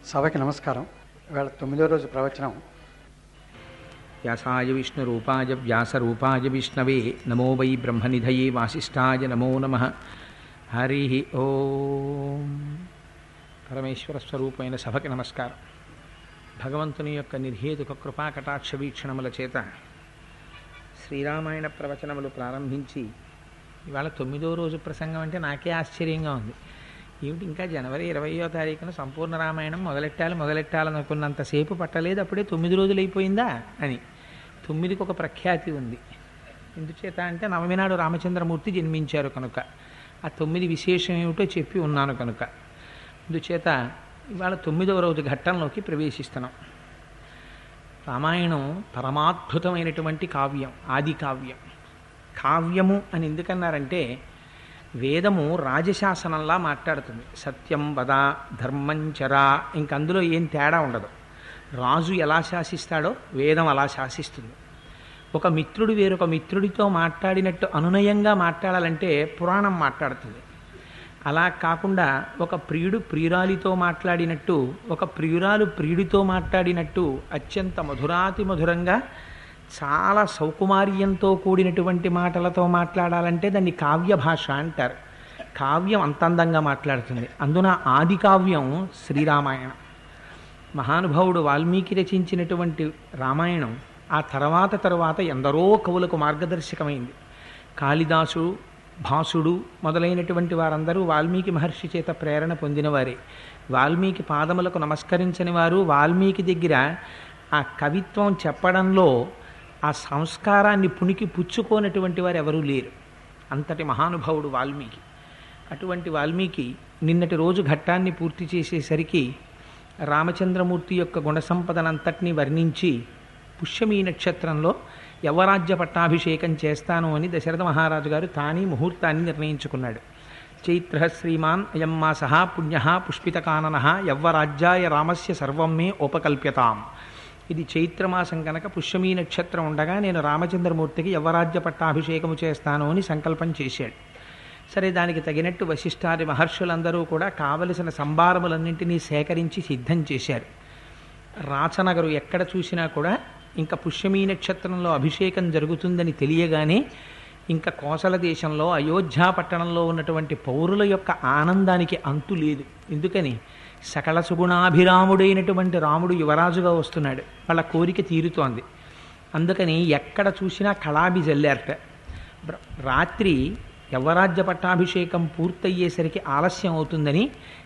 సభకి నమస్కారం ఇవాళ తొమ్మిదో రోజు ప్రవచనం వ్యాసాయ విష్ణురూపాయ వ్యాసరూపాయ విష్ణవే నమో వై బ్రహ్మనిధయే వాసిష్ఠాయ నమో నమ హరి ఓం పరమేశ్వర స్వరూపమైన సభకి నమస్కారం భగవంతుని యొక్క నిర్హేతుక కృపా కటాక్ష వీక్షణముల చేత శ్రీరామాయణ ప్రవచనములు ప్రారంభించి ఇవాళ తొమ్మిదో రోజు ప్రసంగం అంటే నాకే ఆశ్చర్యంగా ఉంది ఏమిటి ఇంకా జనవరి ఇరవయో తారీఖున సంపూర్ణ రామాయణం మొదలెట్టాలి మొదలెట్టాలనుకున్నంతసేపు పట్టలేదు అప్పుడే తొమ్మిది రోజులు అయిపోయిందా అని తొమ్మిదికి ఒక ప్రఖ్యాతి ఉంది ఎందుచేత అంటే నవమి నాడు రామచంద్రమూర్తి జన్మించారు కనుక ఆ తొమ్మిది విశేషం ఏమిటో చెప్పి ఉన్నాను కనుక అందుచేత ఇవాళ తొమ్మిదవ రోజు ఘట్టంలోకి ప్రవేశిస్తున్నాం రామాయణం పరమాద్భుతమైనటువంటి కావ్యం ఆది కావ్యం కావ్యము అని ఎందుకన్నారంటే వేదము రాజశాసనంలా మాట్లాడుతుంది సత్యం వద ధర్మం చరా ఇంక అందులో ఏం తేడా ఉండదు రాజు ఎలా శాసిస్తాడో వేదం అలా శాసిస్తుంది ఒక మిత్రుడు వేరొక మిత్రుడితో మాట్లాడినట్టు అనునయంగా మాట్లాడాలంటే పురాణం మాట్లాడుతుంది అలా కాకుండా ఒక ప్రియుడు ప్రియురాలితో మాట్లాడినట్టు ఒక ప్రియురాలు ప్రియుడితో మాట్లాడినట్టు అత్యంత మధురాతి మధురంగా చాలా సౌకుమార్యంతో కూడినటువంటి మాటలతో మాట్లాడాలంటే దాన్ని కావ్య భాష అంటారు కావ్యం అంత అందంగా మాట్లాడుతుంది అందున ఆది కావ్యం శ్రీరామాయణం మహానుభావుడు వాల్మీకి రచించినటువంటి రామాయణం ఆ తర్వాత తర్వాత ఎందరో కవులకు మార్గదర్శకమైంది కాళిదాసు భాసుడు మొదలైనటువంటి వారందరూ వాల్మీకి మహర్షి చేత ప్రేరణ పొందినవారే వాల్మీకి పాదములకు నమస్కరించని వారు వాల్మీకి దగ్గర ఆ కవిత్వం చెప్పడంలో ఆ సంస్కారాన్ని పుణికి పుచ్చుకోనటువంటి వారు ఎవరూ లేరు అంతటి మహానుభావుడు వాల్మీకి అటువంటి వాల్మీకి నిన్నటి రోజు ఘట్టాన్ని పూర్తి చేసేసరికి రామచంద్రమూర్తి యొక్క గుణసంపదనంతటినీ వర్ణించి పుష్యమీ నక్షత్రంలో యవరాజ్య పట్టాభిషేకం చేస్తాను అని దశరథ మహారాజు గారు తానీ ముహూర్తాన్ని నిర్ణయించుకున్నాడు చైత్ర శ్రీమాన్ అయం మాస పుణ్య పుష్పితకానన యవ్వరాజ్యాయ రామస్య సర్వం మే ఉపకల్ప్యతాం ఇది చైత్రమాసం కనుక పుష్యమీ నక్షత్రం ఉండగా నేను రామచంద్రమూర్తికి యవ్వరాజ్య పట్టాభిషేకము చేస్తాను అని సంకల్పం చేశాడు సరే దానికి తగినట్టు వశిష్ఠాది మహర్షులందరూ కూడా కావలసిన సంభారములన్నింటినీ సేకరించి సిద్ధం చేశారు రాచనగరు ఎక్కడ చూసినా కూడా ఇంకా పుష్యమీ నక్షత్రంలో అభిషేకం జరుగుతుందని తెలియగానే ఇంకా కోసల దేశంలో అయోధ్య పట్టణంలో ఉన్నటువంటి పౌరుల యొక్క ఆనందానికి అంతు లేదు ఎందుకని సకల సుగుణాభిరాముడైనటువంటి రాముడు యువరాజుగా వస్తున్నాడు వాళ్ళ కోరిక తీరుతోంది అందుకని ఎక్కడ చూసినా కళాభి జల్లారట రాత్రి యవరాజ్య పట్టాభిషేకం పూర్తయ్యేసరికి ఆలస్యం అవుతుందని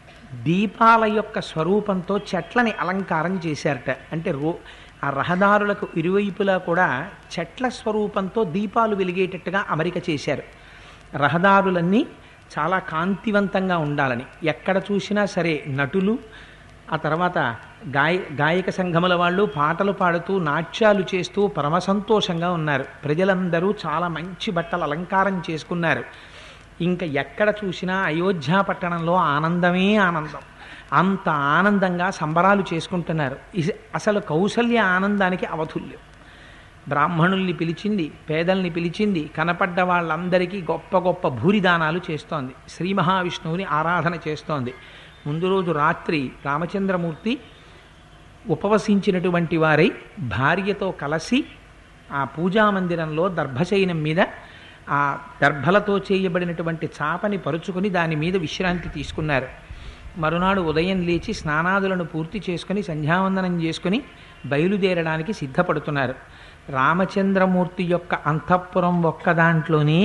దీపాల యొక్క స్వరూపంతో చెట్లని అలంకారం చేశారట అంటే రో ఆ రహదారులకు ఇరువైపులా కూడా చెట్ల స్వరూపంతో దీపాలు వెలిగేటట్టుగా అమరిక చేశారు రహదారులన్నీ చాలా కాంతివంతంగా ఉండాలని ఎక్కడ చూసినా సరే నటులు ఆ తర్వాత గాయ గాయక సంఘముల వాళ్ళు పాటలు పాడుతూ నాట్యాలు చేస్తూ పరమ సంతోషంగా ఉన్నారు ప్రజలందరూ చాలా మంచి బట్టలు అలంకారం చేసుకున్నారు ఇంకా ఎక్కడ చూసినా అయోధ్య పట్టణంలో ఆనందమే ఆనందం అంత ఆనందంగా సంబరాలు చేసుకుంటున్నారు అసలు కౌసల్య ఆనందానికి అవధుల్యం బ్రాహ్మణుల్ని పిలిచింది పేదల్ని పిలిచింది కనపడ్డ వాళ్ళందరికీ గొప్ప గొప్ప భూరిదానాలు చేస్తోంది శ్రీ మహావిష్ణువుని ఆరాధన చేస్తోంది ముందు రోజు రాత్రి రామచంద్రమూర్తి ఉపవసించినటువంటి వారై భార్యతో కలిసి ఆ పూజామందిరంలో దర్భశయనం మీద ఆ దర్భలతో చేయబడినటువంటి చాపని పరుచుకొని దాని మీద విశ్రాంతి తీసుకున్నారు మరునాడు ఉదయం లేచి స్నానాదులను పూర్తి చేసుకుని సంధ్యావందనం చేసుకుని బయలుదేరడానికి సిద్ధపడుతున్నారు రామచంద్రమూర్తి యొక్క అంతఃపురం ఒక్క దాంట్లోనే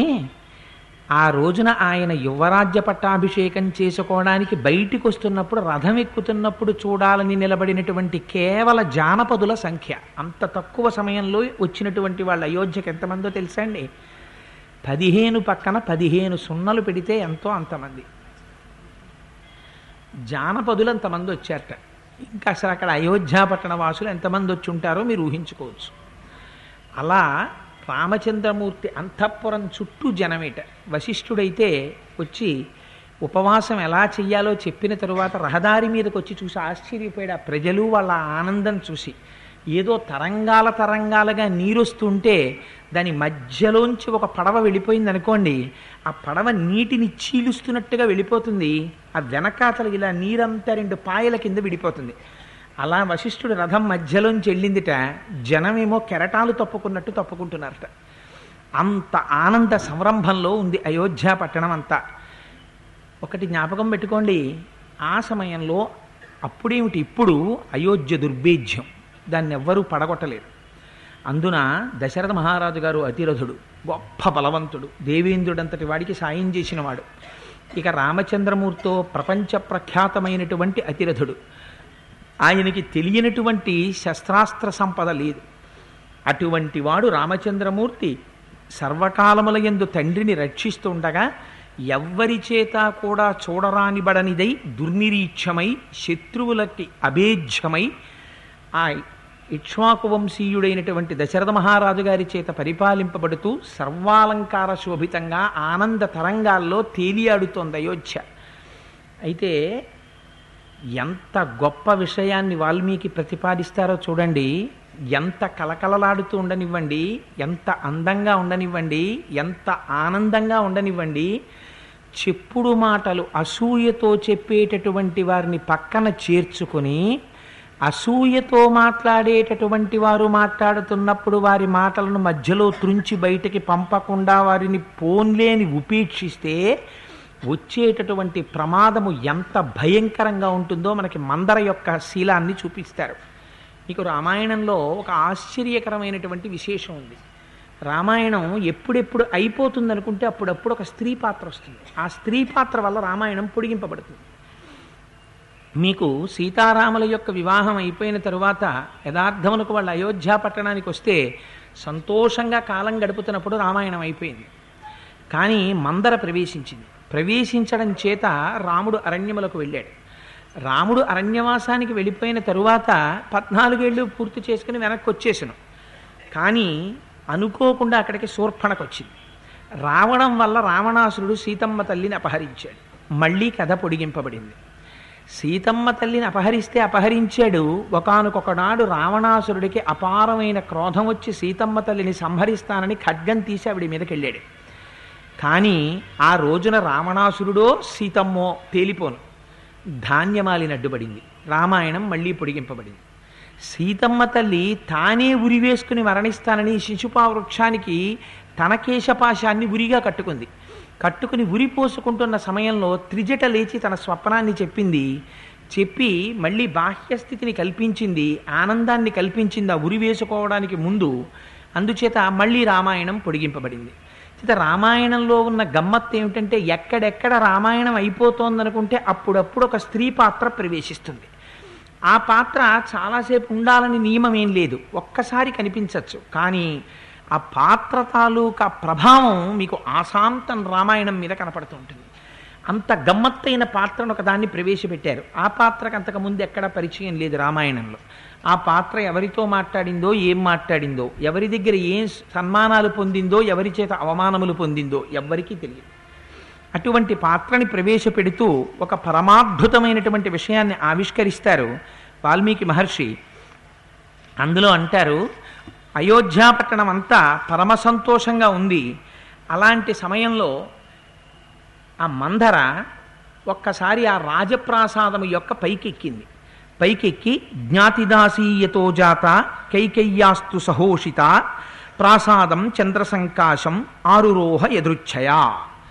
ఆ రోజున ఆయన యువరాజ్య పట్టాభిషేకం చేసుకోవడానికి బయటికి వస్తున్నప్పుడు రథం ఎక్కుతున్నప్పుడు చూడాలని నిలబడినటువంటి కేవల జానపదుల సంఖ్య అంత తక్కువ సమయంలో వచ్చినటువంటి వాళ్ళ అయోధ్యకి ఎంతమందో తెలుసా అండి పదిహేను పక్కన పదిహేను సున్నలు పెడితే ఎంతో అంతమంది జానపదులు అంతమంది వచ్చారట ఇంకా అసలు అక్కడ అయోధ్య పట్టణ వాసులు ఎంతమంది వచ్చి ఉంటారో మీరు ఊహించుకోవచ్చు అలా రామచంద్రమూర్తి అంతఃపురం చుట్టూ జనమేట వశిష్ఠుడైతే వచ్చి ఉపవాసం ఎలా చెయ్యాలో చెప్పిన తరువాత రహదారి మీదకి వచ్చి చూసి ఆశ్చర్యపోయాడు ఆ ప్రజలు వాళ్ళ ఆనందం చూసి ఏదో తరంగాల తరంగాలుగా నీరొస్తుంటే దాని మధ్యలోంచి ఒక పడవ వెళ్ళిపోయింది అనుకోండి ఆ పడవ నీటిని చీలుస్తున్నట్టుగా వెళ్ళిపోతుంది ఆ వెనకాతలు ఇలా నీరంతా రెండు పాయల కింద విడిపోతుంది అలా వశిష్ఠుడు రథం మధ్యలోంచి వెళ్ళిందిట జనమేమో కెరటాలు తప్పుకున్నట్టు తప్పుకుంటున్నారట అంత ఆనంద సంరంభంలో ఉంది అయోధ్య పట్టణం అంతా ఒకటి జ్ఞాపకం పెట్టుకోండి ఆ సమయంలో అప్పుడేమిటి ఇప్పుడు అయోధ్య దుర్భేజ్యం దాన్ని ఎవ్వరూ పడగొట్టలేరు అందున దశరథ మహారాజు గారు అతిరథుడు గొప్ప బలవంతుడు దేవేంద్రుడంతటి వాడికి సాయం చేసినవాడు ఇక రామచంద్రమూర్తితో ప్రపంచ ప్రఖ్యాతమైనటువంటి అతిరథుడు ఆయనకి తెలియనటువంటి శస్త్రాస్త్ర సంపద లేదు అటువంటి వాడు రామచంద్రమూర్తి సర్వకాలముల యందు తండ్రిని రక్షిస్తుండగా ఎవ్వరి చేత కూడా చూడరానిబడనిదై దుర్నిరీక్షమై శత్రువులకి అభేజ్యమై ఆ ఇక్ష్వాకు వంశీయుడైనటువంటి దశరథ మహారాజు గారి చేత పరిపాలింపబడుతూ సర్వాలంకార శోభితంగా ఆనంద తరంగాల్లో తేలియాడుతోంది అయోధ్య అయితే ఎంత గొప్ప విషయాన్ని వాల్మీకి ప్రతిపాదిస్తారో చూడండి ఎంత కలకలలాడుతూ ఉండనివ్వండి ఎంత అందంగా ఉండనివ్వండి ఎంత ఆనందంగా ఉండనివ్వండి చెప్పుడు మాటలు అసూయతో చెప్పేటటువంటి వారిని పక్కన చేర్చుకుని అసూయతో మాట్లాడేటటువంటి వారు మాట్లాడుతున్నప్పుడు వారి మాటలను మధ్యలో త్రుంచి బయటికి పంపకుండా వారిని పోన్లేని ఉపేక్షిస్తే వచ్చేటటువంటి ప్రమాదము ఎంత భయంకరంగా ఉంటుందో మనకి మందర యొక్క శీలాన్ని చూపిస్తారు మీకు రామాయణంలో ఒక ఆశ్చర్యకరమైనటువంటి విశేషం ఉంది రామాయణం ఎప్పుడెప్పుడు అయిపోతుంది అనుకుంటే అప్పుడప్పుడు ఒక స్త్రీ పాత్ర వస్తుంది ఆ స్త్రీ పాత్ర వల్ల రామాయణం పొడిగింపబడుతుంది మీకు సీతారాముల యొక్క వివాహం అయిపోయిన తరువాత యథార్థమునకు వాళ్ళు అయోధ్య పట్టణానికి వస్తే సంతోషంగా కాలం గడుపుతున్నప్పుడు రామాయణం అయిపోయింది కానీ మందర ప్రవేశించింది ప్రవేశించడం చేత రాముడు అరణ్యములకు వెళ్ళాడు రాముడు అరణ్యవాసానికి వెళ్ళిపోయిన తరువాత పద్నాలుగేళ్ళు పూర్తి చేసుకుని వెనక్కి వచ్చేసాను కానీ అనుకోకుండా అక్కడికి శూర్పణకు వచ్చింది రావడం వల్ల రావణాసురుడు సీతమ్మ తల్లిని అపహరించాడు మళ్ళీ కథ పొడిగింపబడింది సీతమ్మ తల్లిని అపహరిస్తే అపహరించాడు ఒకనకొకనాడు రావణాసురుడికి అపారమైన క్రోధం వచ్చి సీతమ్మ తల్లిని సంహరిస్తానని ఖడ్గం తీసి ఆవిడ మీదకి వెళ్ళాడు కానీ ఆ రోజున రావణాసురుడో సీతమ్మో తేలిపోను ధాన్యమాలిని అడ్డుపడింది రామాయణం మళ్ళీ పొడిగింపబడింది సీతమ్మ తల్లి తానే ఉరివేసుకుని మరణిస్తానని శిశుపా వృక్షానికి తన కేశపాశాన్ని ఉరిగా కట్టుకుంది కట్టుకుని ఉరి పోసుకుంటున్న సమయంలో త్రిజట లేచి తన స్వప్నాన్ని చెప్పింది చెప్పి మళ్ళీ బాహ్యస్థితిని కల్పించింది ఆనందాన్ని కల్పించింది ఆ ఉరి వేసుకోవడానికి ముందు అందుచేత మళ్ళీ రామాయణం పొడిగింపబడింది చేత రామాయణంలో ఉన్న గమ్మత్తు ఏమిటంటే ఎక్కడెక్కడ రామాయణం అయిపోతోందనుకుంటే అప్పుడప్పుడు ఒక స్త్రీ పాత్ర ప్రవేశిస్తుంది ఆ పాత్ర చాలాసేపు ఉండాలని నియమం ఏం లేదు ఒక్కసారి కనిపించవచ్చు కానీ ఆ పాత్ర తాలూకా ప్రభావం మీకు ఆశాంతం రామాయణం మీద కనపడుతూ ఉంటుంది అంత గమ్మత్తైన పాత్రను ఒకదాన్ని ప్రవేశపెట్టారు ఆ పాత్రకు అంతకుముందు ఎక్కడ పరిచయం లేదు రామాయణంలో ఆ పాత్ర ఎవరితో మాట్లాడిందో ఏం మాట్లాడిందో ఎవరి దగ్గర ఏం సన్మానాలు పొందిందో ఎవరి చేత అవమానములు పొందిందో ఎవ్వరికీ తెలియదు అటువంటి పాత్రని ప్రవేశపెడుతూ ఒక పరమాద్భుతమైనటువంటి విషయాన్ని ఆవిష్కరిస్తారు వాల్మీకి మహర్షి అందులో అంటారు అయోధ్యాపట్టణం అంతా పరమ సంతోషంగా ఉంది అలాంటి సమయంలో ఆ మందర ఒక్కసారి ఆ రాజప్రాసాదము యొక్క పైకెక్కింది పైకెక్కి జ్ఞాతిదాసీయతో జాత కైకయ్యాస్తు సహోషిత ప్రాసాదం చంద్రసంకాశం ఆరురోహ ఎదృచ్ఛయా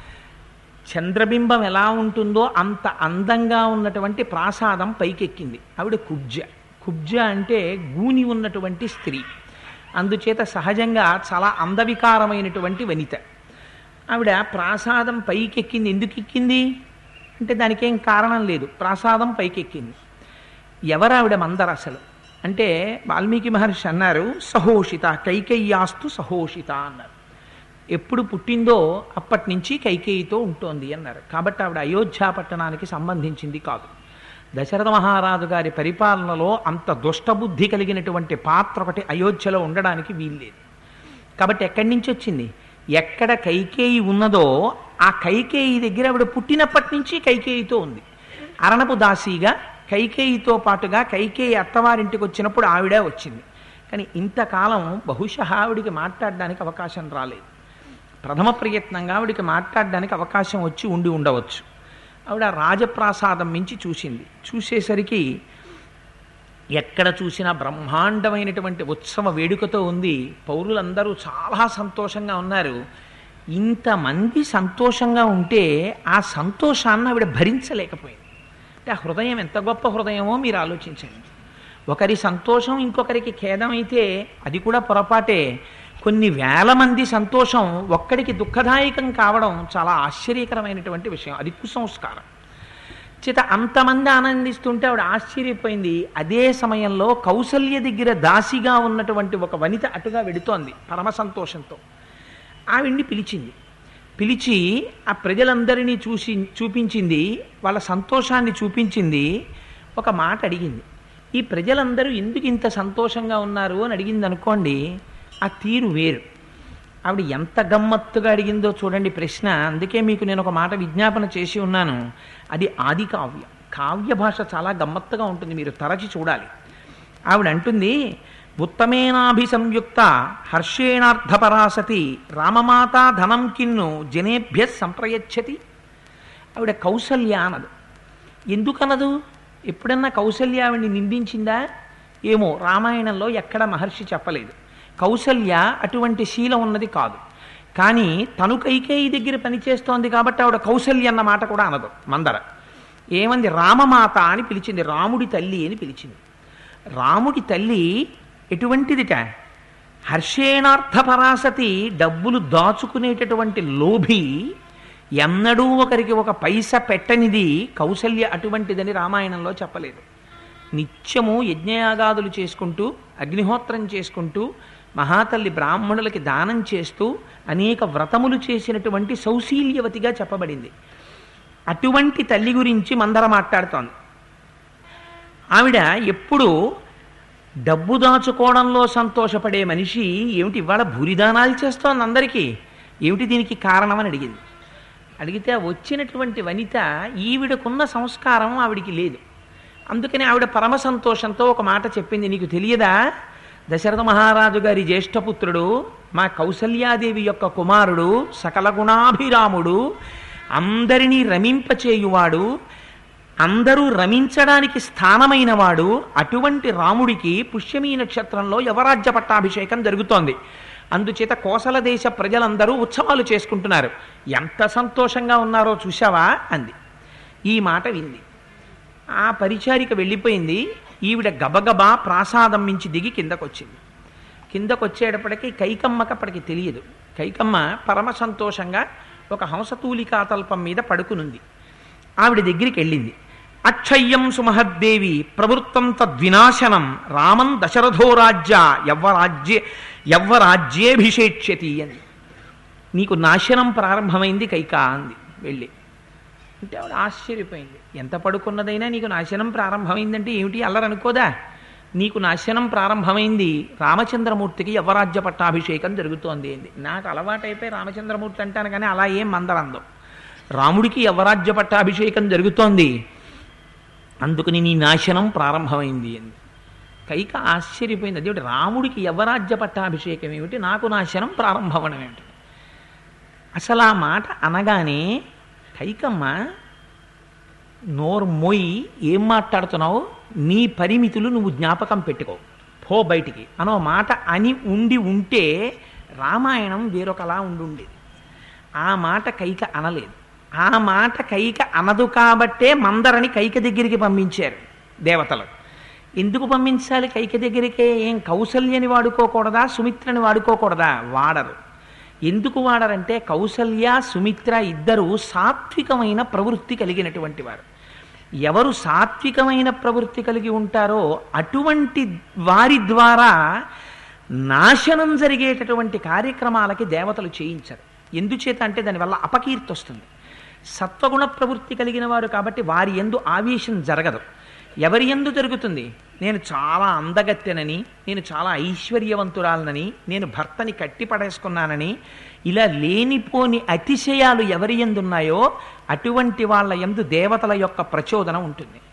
చంద్రబింబం ఎలా ఉంటుందో అంత అందంగా ఉన్నటువంటి ప్రాసాదం పైకెక్కింది ఆవిడ కుబ్జ కుబ్జ అంటే గూని ఉన్నటువంటి స్త్రీ అందుచేత సహజంగా చాలా అందవికారమైనటువంటి వనిత ఆవిడ ప్రాసాదం పైకెక్కింది ఎందుకు ఎక్కింది అంటే దానికి ఏం కారణం లేదు ప్రాసాదం పైకెక్కింది ఎవరావిడ మందర అసలు అంటే వాల్మీకి మహర్షి అన్నారు సహోషిత కైకయ్యాస్తు సహోషిత అన్నారు ఎప్పుడు పుట్టిందో అప్పటి నుంచి కైకేయితో ఉంటోంది అన్నారు కాబట్టి ఆవిడ అయోధ్య పట్టణానికి సంబంధించింది కాదు దశరథ మహారాజు గారి పరిపాలనలో అంత దుష్టబుద్ధి కలిగినటువంటి పాత్ర ఒకటి అయోధ్యలో ఉండడానికి వీల్లేదు కాబట్టి ఎక్కడి నుంచి వచ్చింది ఎక్కడ కైకేయి ఉన్నదో ఆ కైకేయి దగ్గర ఆవిడ పుట్టినప్పటి నుంచి కైకేయితో ఉంది అరణపు దాసీగా కైకేయితో పాటుగా కైకేయి అత్తవారింటికి వచ్చినప్పుడు ఆవిడే వచ్చింది కానీ ఇంతకాలం బహుశా ఆవిడికి మాట్లాడడానికి అవకాశం రాలేదు ప్రథమ ప్రయత్నంగా ఆవిడికి మాట్లాడడానికి అవకాశం వచ్చి ఉండి ఉండవచ్చు ఆవిడ రాజప్రాసాదం మించి చూసింది చూసేసరికి ఎక్కడ చూసినా బ్రహ్మాండమైనటువంటి ఉత్సవ వేడుకతో ఉంది పౌరులందరూ చాలా సంతోషంగా ఉన్నారు ఇంతమంది సంతోషంగా ఉంటే ఆ సంతోషాన్ని ఆవిడ భరించలేకపోయింది అంటే ఆ హృదయం ఎంత గొప్ప హృదయమో మీరు ఆలోచించండి ఒకరి సంతోషం ఇంకొకరికి ఖేదమైతే అది కూడా పొరపాటే కొన్ని వేల మంది సంతోషం ఒక్కడికి దుఃఖదాయకం కావడం చాలా ఆశ్చర్యకరమైనటువంటి విషయం అది కుసంస్కారం చేత అంతమంది ఆనందిస్తుంటే ఆవిడ ఆశ్చర్యపోయింది అదే సమయంలో కౌసల్య దగ్గర దాసిగా ఉన్నటువంటి ఒక వనిత అటుగా వెడుతోంది పరమ సంతోషంతో ఆవిడ్ని పిలిచింది పిలిచి ఆ ప్రజలందరినీ చూసి చూపించింది వాళ్ళ సంతోషాన్ని చూపించింది ఒక మాట అడిగింది ఈ ప్రజలందరూ ఎందుకు ఇంత సంతోషంగా ఉన్నారు అని అడిగింది అనుకోండి ఆ తీరు వేరు ఆవిడ ఎంత గమ్మత్తుగా అడిగిందో చూడండి ప్రశ్న అందుకే మీకు నేను ఒక మాట విజ్ఞాపన చేసి ఉన్నాను అది ఆది కావ్యం కావ్య భాష చాలా గమ్మత్తుగా ఉంటుంది మీరు తరచి చూడాలి ఆవిడ అంటుంది ఉత్తమేనాభిసంయుక్త హర్షేణార్థపరాసతి రామమాత ధనం కిన్ను జనేభ్య సంప్రయచ్చతి ఆవిడ కౌసల్య అనదు ఎందుకనదు ఎప్పుడన్నా కౌసల్య ఆవిడ్ని నిందించిందా ఏమో రామాయణంలో ఎక్కడ మహర్షి చెప్పలేదు కౌసల్య అటువంటి శీలం ఉన్నది కాదు కానీ తను కైకేయి దగ్గర పనిచేస్తోంది కాబట్టి ఆవిడ కౌసల్య అన్న మాట కూడా అనదు మందర ఏమంది రామమాత అని పిలిచింది రాముడి తల్లి అని పిలిచింది రాముడి తల్లి ఎటువంటిదిట హర్షేణార్థపరాసతి డబ్బులు దాచుకునేటటువంటి లోభి ఎన్నడూ ఒకరికి ఒక పైస పెట్టనిది కౌసల్య అటువంటిదని రామాయణంలో చెప్పలేదు నిత్యము యజ్ఞయాగాదులు చేసుకుంటూ అగ్నిహోత్రం చేసుకుంటూ మహాతల్లి బ్రాహ్మణులకి దానం చేస్తూ అనేక వ్రతములు చేసినటువంటి సౌశీల్యవతిగా చెప్పబడింది అటువంటి తల్లి గురించి మందర మాట్లాడుతోంది ఆవిడ ఎప్పుడు డబ్బు దాచుకోవడంలో సంతోషపడే మనిషి ఏమిటి ఇవాళ భూరిదానాలు చేస్తోంది అందరికీ ఏమిటి దీనికి కారణం అని అడిగింది అడిగితే వచ్చినటువంటి వనిత ఈవిడకున్న సంస్కారం ఆవిడికి లేదు అందుకని ఆవిడ పరమ సంతోషంతో ఒక మాట చెప్పింది నీకు తెలియదా దశరథ మహారాజు గారి జ్యేష్ఠపుత్రుడు మా కౌసల్యాదేవి యొక్క కుమారుడు సకల గుణాభిరాముడు అందరినీ రమింపచేయువాడు అందరూ రమించడానికి స్థానమైన వాడు అటువంటి రాముడికి పుష్యమీ నక్షత్రంలో యవరాజ్య పట్టాభిషేకం జరుగుతోంది అందుచేత కోసల దేశ ప్రజలందరూ ఉత్సవాలు చేసుకుంటున్నారు ఎంత సంతోషంగా ఉన్నారో చూశావా అంది ఈ మాట వింది ఆ పరిచారిక వెళ్ళిపోయింది ఈవిడ గబగబా ప్రాసాదం మించి దిగి కిందకొచ్చింది కిందకొచ్చేటప్పటికి కైకమ్మకి అప్పటికి తెలియదు కైకమ్మ పరమ సంతోషంగా ఒక హంసతూలికా తల్పం మీద పడుకునుంది ఆవిడ దగ్గరికి వెళ్ళింది అక్షయ్యం సుమహద్దేవి ప్రవృత్తం తద్వినాశనం రామం దశరథో రాజ్య యవ్వరాజ్యే యవ్వరాజ్యేభిషేక్ష్యతి అని నీకు నాశనం ప్రారంభమైంది కైకా అంది వెళ్ళి అంటే ఆవిడ ఆశ్చర్యపోయింది ఎంత పడుకున్నదైనా నీకు నాశనం ప్రారంభమైందంటే ఏమిటి అల్లరనుకోదా నీకు నాశనం ప్రారంభమైంది రామచంద్రమూర్తికి యవరాజ్య పట్టాభిషేకం జరుగుతోంది అంది నాకు అలవాటైపోయి రామచంద్రమూర్తి అంటాను కానీ అలా ఏం మందరందో రాముడికి యవరాజ్య పట్టాభిషేకం జరుగుతోంది అందుకని నీ నాశనం ప్రారంభమైంది అంది కైక ఆశ్చర్యపోయింది అదేమిటి రాముడికి యవరాజ్య పట్టాభిషేకం ఏమిటి నాకు నాశనం ప్రారంభమవడం ఏమిటి అసలు ఆ మాట అనగానే కైకమ్మ నోరు మొయ్యి ఏం మాట్లాడుతున్నావు నీ పరిమితులు నువ్వు జ్ఞాపకం పెట్టుకో పో బయటికి అనో మాట అని ఉండి ఉంటే రామాయణం వేరొకలా ఉండి ఉండేది ఆ మాట కైక అనలేదు ఆ మాట కైక అనదు కాబట్టే మందరని కైక దగ్గరికి పంపించారు దేవతలు ఎందుకు పంపించాలి కైక దగ్గరికే ఏం కౌసల్యని వాడుకోకూడదా సుమిత్రని వాడుకోకూడదా వాడరు ఎందుకు వాడరంటే కౌసల్య సుమిత్ర ఇద్దరు సాత్వికమైన ప్రవృత్తి కలిగినటువంటి వారు ఎవరు సాత్వికమైన ప్రవృత్తి కలిగి ఉంటారో అటువంటి వారి ద్వారా నాశనం జరిగేటటువంటి కార్యక్రమాలకి దేవతలు చేయించరు ఎందుచేత అంటే దానివల్ల అపకీర్తి వస్తుంది సత్వగుణ ప్రవృత్తి కలిగిన వారు కాబట్టి వారి ఎందు ఆవేశం జరగదు ఎవరి ఎందు జరుగుతుంది నేను చాలా అందగత్తెనని నేను చాలా ఐశ్వర్యవంతురాలనని నేను భర్తని కట్టి పడేసుకున్నానని ఇలా లేనిపోని అతిశయాలు ఎవరి ఎందున్నాయో అటువంటి వాళ్ళ ఎందు దేవతల యొక్క ప్రచోదనం ఉంటుంది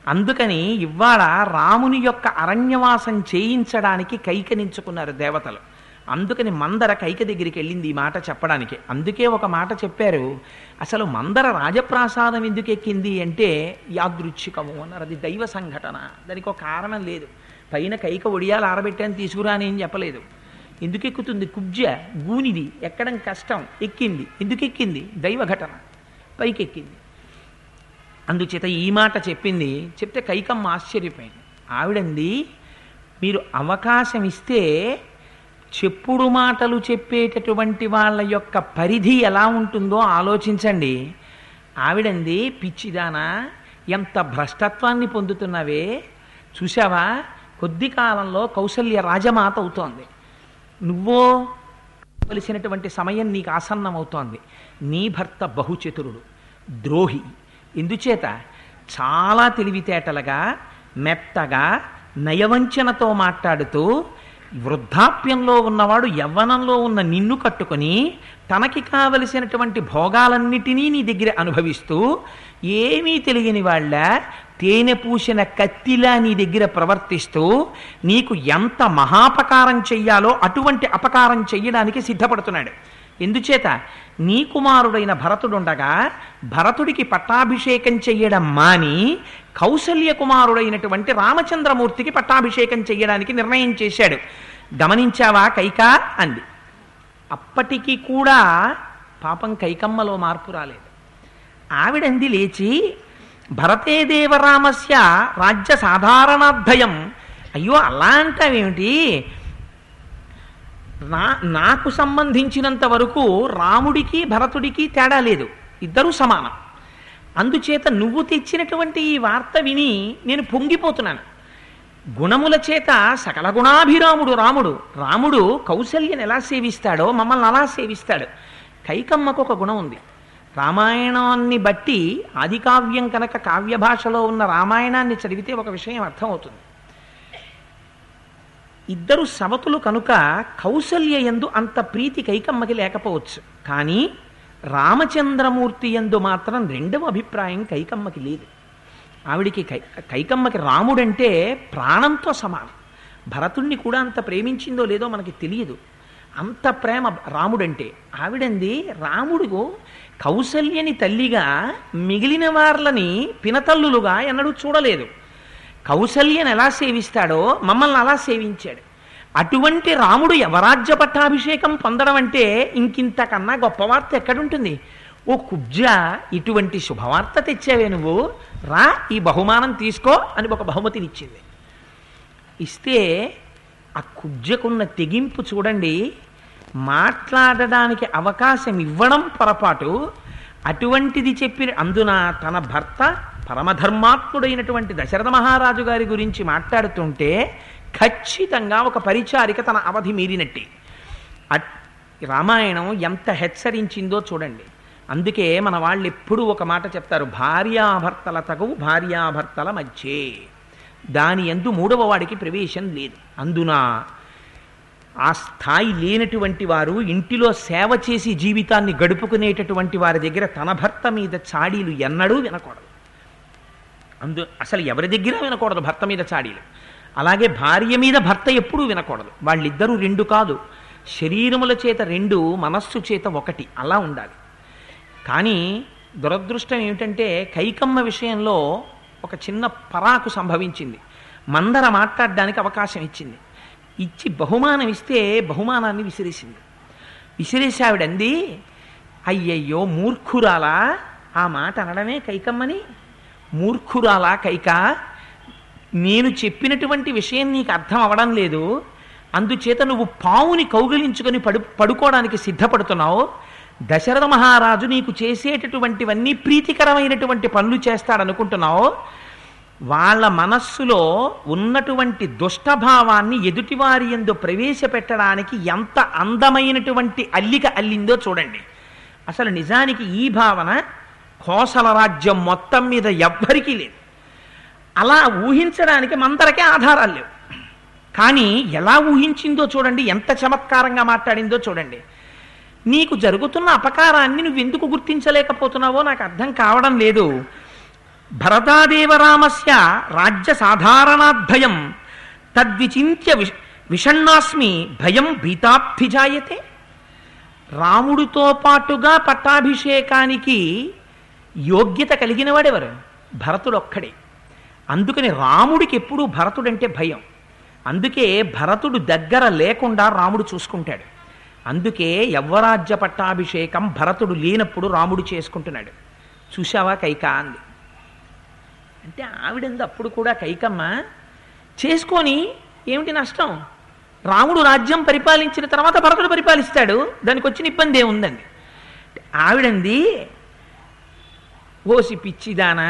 అందుకని ఇవాళ రాముని యొక్క అరణ్యవాసం చేయించడానికి కైకనించుకున్నారు దేవతలు అందుకని మందర కైక దగ్గరికి వెళ్ళింది ఈ మాట చెప్పడానికి అందుకే ఒక మాట చెప్పారు అసలు మందర రాజప్రాసాదం ఎందుకు ఎక్కింది అంటే యాదృచ్ఛికము అన్నారు అది దైవ సంఘటన దానికి ఒక కారణం లేదు పైన కైక ఒడియాలు ఆరబెట్టాను తీసుకురా అని ఏం చెప్పలేదు ఎందుకు ఎక్కుతుంది కుబ్జ గూనిది ఎక్కడం కష్టం ఎక్కింది ఎందుకు ఎక్కింది దైవ ఘటన పైకి ఎక్కింది అందుచేత ఈ మాట చెప్పింది చెప్తే కైకమ్మ ఆశ్చర్యపోయింది ఆవిడంది మీరు అవకాశం ఇస్తే చెప్పుడు మాటలు చెప్పేటటువంటి వాళ్ళ యొక్క పరిధి ఎలా ఉంటుందో ఆలోచించండి ఆవిడంది పిచ్చిదానా ఎంత భ్రష్టత్వాన్ని పొందుతున్నావే చూసావా కొద్ది కాలంలో కౌసల్య రాజమాత అవుతోంది నువ్వో వలసినటువంటి సమయం నీకు ఆసన్నమవుతోంది నీ భర్త బహుచతురుడు ద్రోహి ఎందుచేత చాలా తెలివితేటలుగా మెత్తగా నయవంచనతో మాట్లాడుతూ వృద్ధాప్యంలో ఉన్నవాడు యవ్వనంలో ఉన్న నిన్ను కట్టుకొని తనకి కావలసినటువంటి భోగాలన్నిటినీ నీ దగ్గర అనుభవిస్తూ ఏమీ తెలియని వాళ్ళ తేనె పూసిన కత్తిలా నీ దగ్గర ప్రవర్తిస్తూ నీకు ఎంత మహాపకారం చెయ్యాలో అటువంటి అపకారం చెయ్యడానికి సిద్ధపడుతున్నాడు ఎందుచేత నీ కుమారుడైన భరతుడుండగా భరతుడికి పట్టాభిషేకం చెయ్యడం మాని కౌసల్య కుమారుడైనటువంటి రామచంద్రమూర్తికి పట్టాభిషేకం చెయ్యడానికి నిర్ణయం చేశాడు గమనించావా కైకా అంది అప్పటికి కూడా పాపం కైకమ్మలో మార్పు రాలేదు ఆవిడంది లేచి భరతే దేవరామస్య రాజ్య సాధారణాధ్యయం అయ్యో అలా అంటావేమిటి నా నాకు సంబంధించినంత వరకు రాముడికి భరతుడికి తేడా లేదు ఇద్దరూ సమానం అందుచేత నువ్వు తెచ్చినటువంటి ఈ వార్త విని నేను పొంగిపోతున్నాను గుణముల చేత సకల గుణాభిరాముడు రాముడు రాముడు కౌశల్యను ఎలా సేవిస్తాడో మమ్మల్ని అలా సేవిస్తాడు కైకమ్మకు ఒక గుణం ఉంది రామాయణాన్ని బట్టి ఆది కావ్యం కనుక కావ్య భాషలో ఉన్న రామాయణాన్ని చదివితే ఒక విషయం అర్థమవుతుంది ఇద్దరు సవతులు కనుక కౌసల్య ఎందు అంత ప్రీతి కైకమ్మకి లేకపోవచ్చు కానీ రామచంద్రమూర్తి ఎందు మాత్రం రెండవ అభిప్రాయం కైకమ్మకి లేదు ఆవిడికి కై కైకమ్మకి రాముడంటే ప్రాణంతో సమానం భరతుణ్ణి కూడా అంత ప్రేమించిందో లేదో మనకి తెలియదు అంత ప్రేమ రాముడంటే ఆవిడంది రాముడు కౌసల్యని తల్లిగా మిగిలిన వార్లని పినతల్లులుగా ఎన్నడూ చూడలేదు కౌసల్యను ఎలా సేవిస్తాడో మమ్మల్ని అలా సేవించాడు అటువంటి రాముడు యవరాజ్య పట్టాభిషేకం పొందడం అంటే ఇంకింతకన్నా గొప్ప వార్త ఎక్కడుంటుంది ఓ కుబ్జ ఇటువంటి శుభవార్త తెచ్చావే నువ్వు రా ఈ బహుమానం తీసుకో అని ఒక బహుమతినిచ్చింది ఇస్తే ఆ కుబ్జకున్న తెగింపు చూడండి మాట్లాడడానికి అవకాశం ఇవ్వడం పొరపాటు అటువంటిది చెప్పిన అందున తన భర్త పరమధర్మాత్ముడైనటువంటి దశరథ మహారాజు గారి గురించి మాట్లాడుతుంటే ఖచ్చితంగా ఒక పరిచారిక తన అవధి మీరినట్టే అట్- రామాయణం ఎంత హెచ్చరించిందో చూడండి అందుకే మన వాళ్ళు ఎప్పుడూ ఒక మాట చెప్తారు భార్యాభర్తల తగవు భార్యాభర్తల మధ్యే దాని ఎందు మూడవ వాడికి ప్రవేశం లేదు అందున ఆ స్థాయి లేనటువంటి వారు ఇంటిలో సేవ చేసి జీవితాన్ని గడుపుకునేటటువంటి వారి దగ్గర తన భర్త మీద చాడీలు ఎన్నడూ వినకూడదు అందు అసలు ఎవరి దగ్గర వినకూడదు భర్త మీద చాడీలు అలాగే భార్య మీద భర్త ఎప్పుడూ వినకూడదు వాళ్ళిద్దరూ రెండు కాదు శరీరముల చేత రెండు మనస్సు చేత ఒకటి అలా ఉండాలి కానీ దురదృష్టం ఏమిటంటే కైకమ్మ విషయంలో ఒక చిన్న పరాకు సంభవించింది మందర మాట్లాడడానికి అవకాశం ఇచ్చింది ఇచ్చి బహుమానం ఇస్తే బహుమానాన్ని విసిరేసింది విసిరేసి ఆవిడంది అయ్యయ్యో మూర్ఖురాలా ఆ మాట అనడమే కైకమ్మని మూర్ఖురాలా కైక నేను చెప్పినటువంటి విషయం నీకు అర్థం అవడం లేదు అందుచేత నువ్వు పావుని కౌగిలించుకొని పడు పడుకోవడానికి సిద్ధపడుతున్నావు దశరథ మహారాజు నీకు చేసేటటువంటివన్నీ ప్రీతికరమైనటువంటి పనులు చేస్తాడనుకుంటున్నావు వాళ్ళ మనస్సులో ఉన్నటువంటి దుష్టభావాన్ని ఎదుటివారి ఎందు ప్రవేశపెట్టడానికి ఎంత అందమైనటువంటి అల్లిక అల్లిందో చూడండి అసలు నిజానికి ఈ భావన కోసల రాజ్యం మొత్తం మీద ఎవ్వరికీ లేదు అలా ఊహించడానికి మందరకే ఆధారాలు లేవు కానీ ఎలా ఊహించిందో చూడండి ఎంత చమత్కారంగా మాట్లాడిందో చూడండి నీకు జరుగుతున్న అపకారాన్ని నువ్వు ఎందుకు గుర్తించలేకపోతున్నావో నాకు అర్థం కావడం లేదు భరతాదేవరామస్య రాజ్య సాధారణాద్భయం తద్విచింత్య విష విషణ్ణాస్మి భయం భీతాభిజాయతే రాముడితో పాటుగా పట్టాభిషేకానికి యోగ్యత కలిగిన వాడెవరు భరతుడు ఒక్కడే అందుకని రాముడికి ఎప్పుడూ భరతుడంటే భయం అందుకే భరతుడు దగ్గర లేకుండా రాముడు చూసుకుంటాడు అందుకే యవ్వరాజ్య పట్టాభిషేకం భరతుడు లేనప్పుడు రాముడు చేసుకుంటున్నాడు చూశావా కైక అంది అంటే ఆవిడంది అప్పుడు కూడా కైకమ్మ చేసుకొని ఏమిటి నష్టం రాముడు రాజ్యం పరిపాలించిన తర్వాత భరతుడు పరిపాలిస్తాడు దానికి వచ్చిన ఇబ్బంది ఏముందండి ఆవిడంది ఓసి పిచ్చిదానా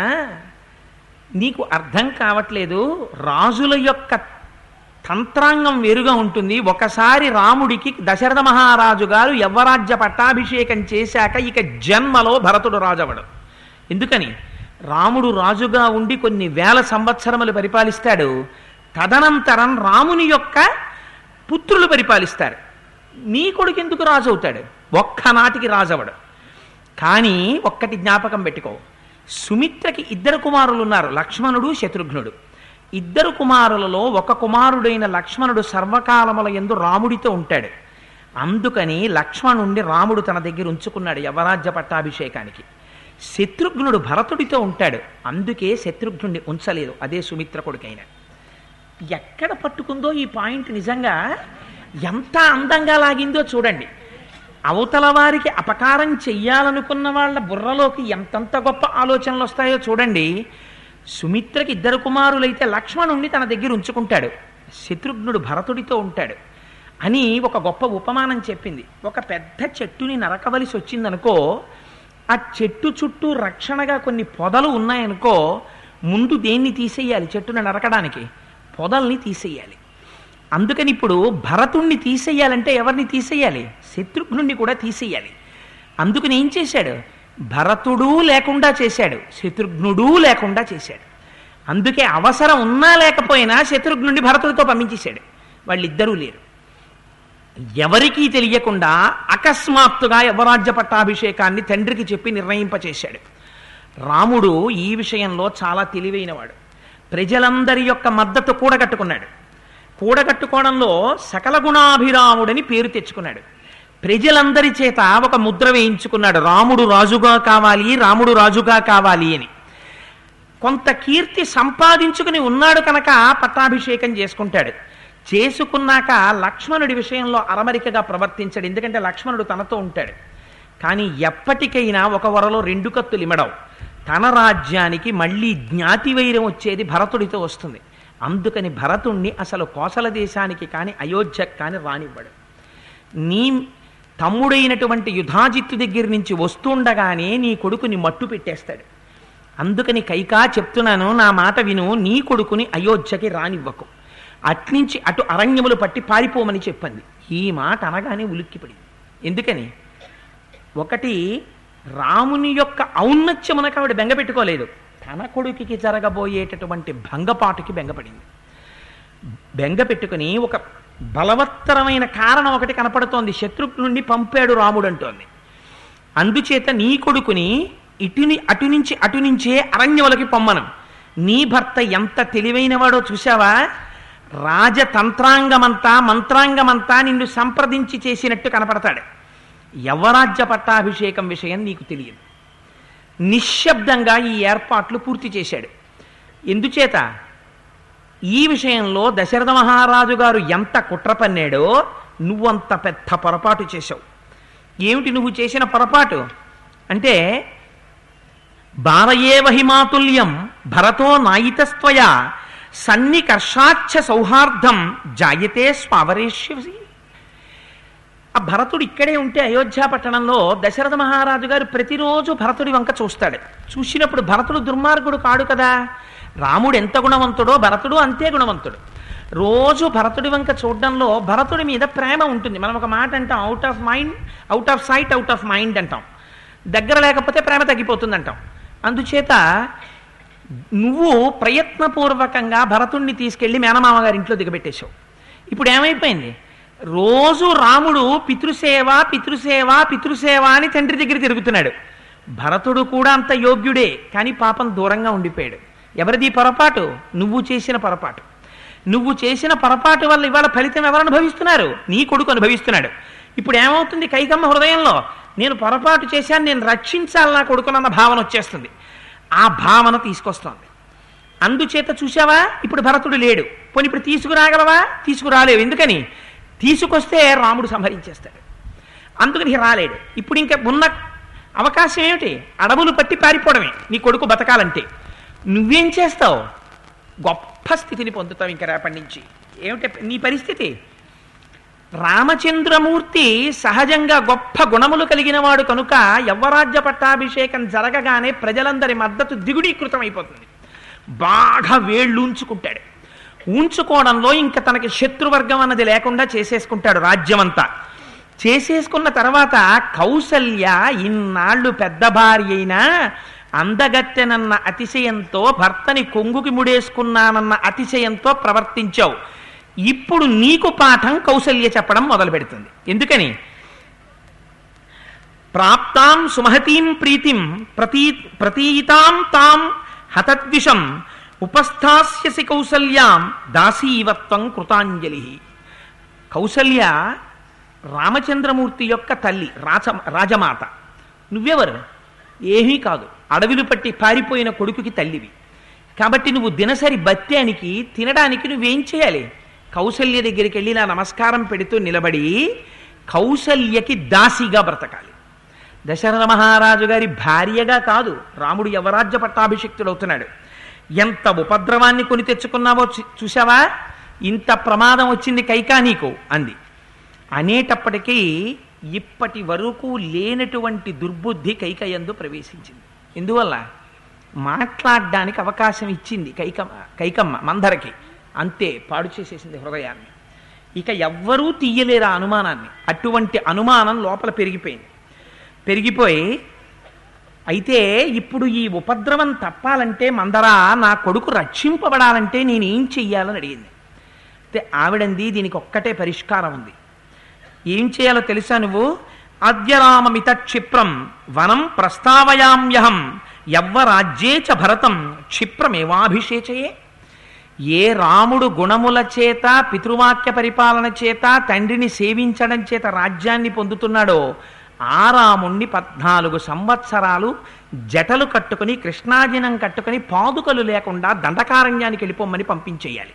నీకు అర్థం కావట్లేదు రాజుల యొక్క తంత్రాంగం వేరుగా ఉంటుంది ఒకసారి రాముడికి దశరథ మహారాజు గారు యవ్వరాజ్య పట్టాభిషేకం చేశాక ఇక జన్మలో భరతుడు రాజవడు ఎందుకని రాముడు రాజుగా ఉండి కొన్ని వేల సంవత్సరములు పరిపాలిస్తాడు తదనంతరం రాముని యొక్క పుత్రులు పరిపాలిస్తారు నీ కొడుకు ఎందుకు రాజు అవుతాడు ఒక్కనాటికి రాజవడు కానీ ఒక్కటి జ్ఞాపకం పెట్టుకో సుమిత్రకి ఇద్దరు కుమారులు ఉన్నారు లక్ష్మణుడు శత్రుఘ్నుడు ఇద్దరు కుమారులలో ఒక కుమారుడైన లక్ష్మణుడు సర్వకాలముల ఎందు రాముడితో ఉంటాడు అందుకని లక్ష్మణుణ్ణి రాముడు తన దగ్గర ఉంచుకున్నాడు యవరాజ్య పట్టాభిషేకానికి శత్రుఘ్నుడు భరతుడితో ఉంటాడు అందుకే శత్రుఘ్నుడిని ఉంచలేదు అదే సుమిత్ర కొడుకైన ఎక్కడ పట్టుకుందో ఈ పాయింట్ నిజంగా ఎంత అందంగా లాగిందో చూడండి అవతల వారికి అపకారం చెయ్యాలనుకున్న వాళ్ళ బుర్రలోకి ఎంతంత గొప్ప ఆలోచనలు వస్తాయో చూడండి సుమిత్రకి ఇద్దరు కుమారులైతే లక్ష్మణుణ్ణి తన దగ్గర ఉంచుకుంటాడు శత్రుఘ్నుడు భరతుడితో ఉంటాడు అని ఒక గొప్ప ఉపమానం చెప్పింది ఒక పెద్ద చెట్టుని నరకవలసి వచ్చిందనుకో ఆ చెట్టు చుట్టూ రక్షణగా కొన్ని పొదలు ఉన్నాయనుకో ముందు దేన్ని తీసేయాలి చెట్టుని నరకడానికి పొదల్ని తీసేయాలి అందుకని ఇప్పుడు భరతుణ్ణి తీసేయాలంటే ఎవరిని తీసేయాలి శత్రుఘ్నుణ్ణి కూడా తీసేయాలి అందుకని ఏం చేశాడు భరతుడు లేకుండా చేశాడు శత్రుఘ్నుడు లేకుండా చేశాడు అందుకే అవసరం ఉన్నా లేకపోయినా శత్రుఘ్నుడిని భరతుడితో పంపించేశాడు వాళ్ళిద్దరూ లేరు ఎవరికీ తెలియకుండా అకస్మాత్తుగా యవరాజ్య పట్టాభిషేకాన్ని తండ్రికి చెప్పి నిర్ణయింపచేశాడు రాముడు ఈ విషయంలో చాలా తెలివైనవాడు ప్రజలందరి యొక్క మద్దతు కూడగట్టుకున్నాడు కూడగట్టుకోవడంలో సకల గుణాభిరాముడని పేరు తెచ్చుకున్నాడు ప్రజలందరి చేత ఒక ముద్ర వేయించుకున్నాడు రాముడు రాజుగా కావాలి రాముడు రాజుగా కావాలి అని కొంత కీర్తి సంపాదించుకుని ఉన్నాడు కనుక పట్టాభిషేకం చేసుకుంటాడు చేసుకున్నాక లక్ష్మణుడి విషయంలో అరమరికగా ప్రవర్తించాడు ఎందుకంటే లక్ష్మణుడు తనతో ఉంటాడు కానీ ఎప్పటికైనా ఒక వరలో రెండు కత్తులు ఇమడవు తన రాజ్యానికి మళ్ళీ జ్ఞాతి వైరం వచ్చేది భరతుడితో వస్తుంది అందుకని భరతుణ్ణి అసలు కోసల దేశానికి కానీ అయోధ్యకు కానీ రానివ్వడు నీ తమ్ముడైనటువంటి యుధాజిత్తు దగ్గర నుంచి వస్తుండగానే నీ కొడుకుని మట్టు పెట్టేస్తాడు అందుకని కైకా చెప్తున్నాను నా మాట విను నీ కొడుకుని అయోధ్యకి రానివ్వకు అట్నుంచి అటు అరణ్యములు పట్టి పారిపోమని చెప్పింది ఈ మాట అనగానే ఉలిక్కిపడింది ఎందుకని ఒకటి రాముని యొక్క ఔన్నత్యమునకు ఆవిడ బెంగపెట్టుకోలేదు తన కొడుకుకి జరగబోయేటటువంటి భంగపాటుకి బెంగపడింది బెంగ పెట్టుకుని ఒక బలవత్తరమైన కారణం ఒకటి కనపడుతోంది శత్రుఘ్నుడిని పంపాడు రాముడు అంటోంది అందుచేత నీ కొడుకుని ఇటుని అటు నుంచి అటు నుంచే అరణ్యములకి పొమ్మనం నీ భర్త ఎంత తెలివైనవాడో చూశావా రాజతంత్రాంగమంతా మంత్రాంగమంతా నిన్ను సంప్రదించి చేసినట్టు కనపడతాడు యవరాజ్య పట్టాభిషేకం విషయం నీకు తెలియదు నిశ్శబ్దంగా ఈ ఏర్పాట్లు పూర్తి చేశాడు ఎందుచేత ఈ విషయంలో దశరథ మహారాజు గారు ఎంత కుట్ర పన్నాడో నువ్వంత పెద్ద పొరపాటు చేశావు ఏమిటి నువ్వు చేసిన పొరపాటు అంటే బాలయేవ హిమాతుల్యం భరతో నాయితస్త్వయా సన్నికర్షాచ్ఛ సౌహార్దం జాయతే స్వావరేష్యసి ఆ భరతుడు ఇక్కడే ఉంటే అయోధ్య పట్టణంలో దశరథ మహారాజు గారు ప్రతిరోజు భరతుడి వంక చూస్తాడు చూసినప్పుడు భరతుడు దుర్మార్గుడు కాడు కదా రాముడు ఎంత గుణవంతుడో భరతుడు అంతే గుణవంతుడు రోజు భరతుడి వంక చూడడంలో భరతుడి మీద ప్రేమ ఉంటుంది మనం ఒక మాట అంటాం out of mind out of sight out of mind అంటాం దగ్గర లేకపోతే ప్రేమ తగ్గిపోతుంది అంటాం అందుచేత నువ్వు ప్రయత్నపూర్వకంగా భరతుణ్ణి తీసుకెళ్లి మేనమామ గారి ఇంట్లో దిగబెట్టేశావు ఇప్పుడు ఏమైపోయింది రోజు రాముడు పితృసేవ పితృసేవ పితృసేవ అని తండ్రి దగ్గర తిరుగుతున్నాడు భరతుడు కూడా అంత యోగ్యుడే కానీ పాపం దూరంగా ఉండిపోయాడు ఎవరిది పొరపాటు నువ్వు చేసిన పొరపాటు నువ్వు చేసిన పొరపాటు వల్ల ఇవాళ ఫలితం ఎవరు అనుభవిస్తున్నారు నీ కొడుకు అనుభవిస్తున్నాడు ఇప్పుడు ఏమవుతుంది కైకమ్మ హృదయంలో నేను పొరపాటు చేశాను నేను రక్షించాలి నా కొడుకునన్న భావన వచ్చేస్తుంది ఆ భావన తీసుకొస్తోంది అందుచేత చూసావా ఇప్పుడు భరతుడు లేడు పోనీ ఇప్పుడు తీసుకురాగలవా తీసుకురాలేవు ఎందుకని తీసుకొస్తే రాముడు సంహరించేస్తాడు అందుకని రాలేడు ఇప్పుడు ఇంకా ఉన్న అవకాశం ఏమిటి అడవులు పట్టి పారిపోవడమే నీ కొడుకు బతకాలంటే నువ్వేం చేస్తావు గొప్ప స్థితిని పొందుతావు ఇంకా రేపటి నుంచి ఏమిటి నీ పరిస్థితి రామచంద్రమూర్తి సహజంగా గొప్ప గుణములు కలిగిన వాడు కనుక యవ్వరాజ్య పట్టాభిషేకం జరగగానే ప్రజలందరి మద్దతు దిగుడీకృతమైపోతుంది బాగా వేళ్ళు ఉంచుకుంటాడు ఉంచుకోవడంలో ఇంకా తనకి శత్రువర్గం అన్నది లేకుండా చేసేసుకుంటాడు రాజ్యమంతా చేసేసుకున్న తర్వాత కౌసల్య ఇన్నాళ్ళు పెద్ద భార్య అయినా అందగత్తెనన్న అతిశయంతో భర్తని కొంగుకి ముడేసుకున్నానన్న అతిశయంతో ప్రవర్తించావు ఇప్పుడు నీకు పాఠం కౌసల్య చెప్పడం మొదలు పెడుతుంది ఎందుకని ప్రాప్తాం సుమహతీం ప్రీతిం ప్రతీ ప్రతీతాం తాం హతద్విషం ఉపస్థాస్యసి కౌసల్యాం దాసీవత్వం కృతాంజలి కౌసల్య రామచంద్రమూర్తి యొక్క తల్లి రాజ రాజమాత నువ్వెవరు ఏమీ కాదు అడవిలు పట్టి పారిపోయిన కొడుకుకి తల్లివి కాబట్టి నువ్వు దినసరి బత్యానికి తినడానికి నువ్వేం చేయాలి కౌసల్య దగ్గరికి వెళ్ళి నా నమస్కారం పెడుతూ నిలబడి కౌసల్యకి దాసిగా బ్రతకాలి దశరథ మహారాజు గారి భార్యగా కాదు రాముడు యవరాజ్య పట్టాభిషిక్తుడవుతున్నాడు ఎంత ఉపద్రవాన్ని కొని తెచ్చుకున్నావో చూ- చూసావా ఇంత ప్రమాదం వచ్చింది కైకా నీకు అంది అనేటప్పటికీ ఇప్పటి వరకు లేనటువంటి దుర్బుద్ధి కైకయందు ప్రవేశించింది ఎందువల్ల మాట్లాడడానికి అవకాశం ఇచ్చింది కైకమ్మ కైకమ్మ మందరకి అంతే పాడు చేసేసింది హృదయాన్ని ఇక ఎవ్వరూ తీయలేరు ఆ అనుమానాన్ని అటువంటి అనుమానం లోపల పెరిగిపోయింది పెరిగిపోయి అయితే ఇప్పుడు ఈ ఉపద్రవం తప్పాలంటే మందరా నా కొడుకు రక్షింపబడాలంటే నేనేం చెయ్యాలని అడిగింది అయితే ఆవిడంది దీనికి ఒక్కటే పరిష్కారం ఉంది ఏం చేయాలో తెలుసా నువ్వు అద్యరామమిత క్షిప్రం వనం ప్రస్తావయామ్యహం యవ్వరాజ్యే చ భరతం క్షిప్రమేవాభిషేచయే ఏ రాముడు గుణముల చేత పితృవాక్య పరిపాలన చేత తండ్రిని సేవించడం చేత రాజ్యాన్ని పొందుతున్నాడో ఆ రాముణ్ణి పద్నాలుగు సంవత్సరాలు జటలు కట్టుకుని కృష్ణాజినం కట్టుకుని పాదుకలు లేకుండా దండకారణ్యానికి వెళ్ళిపోమని పంపించేయాలి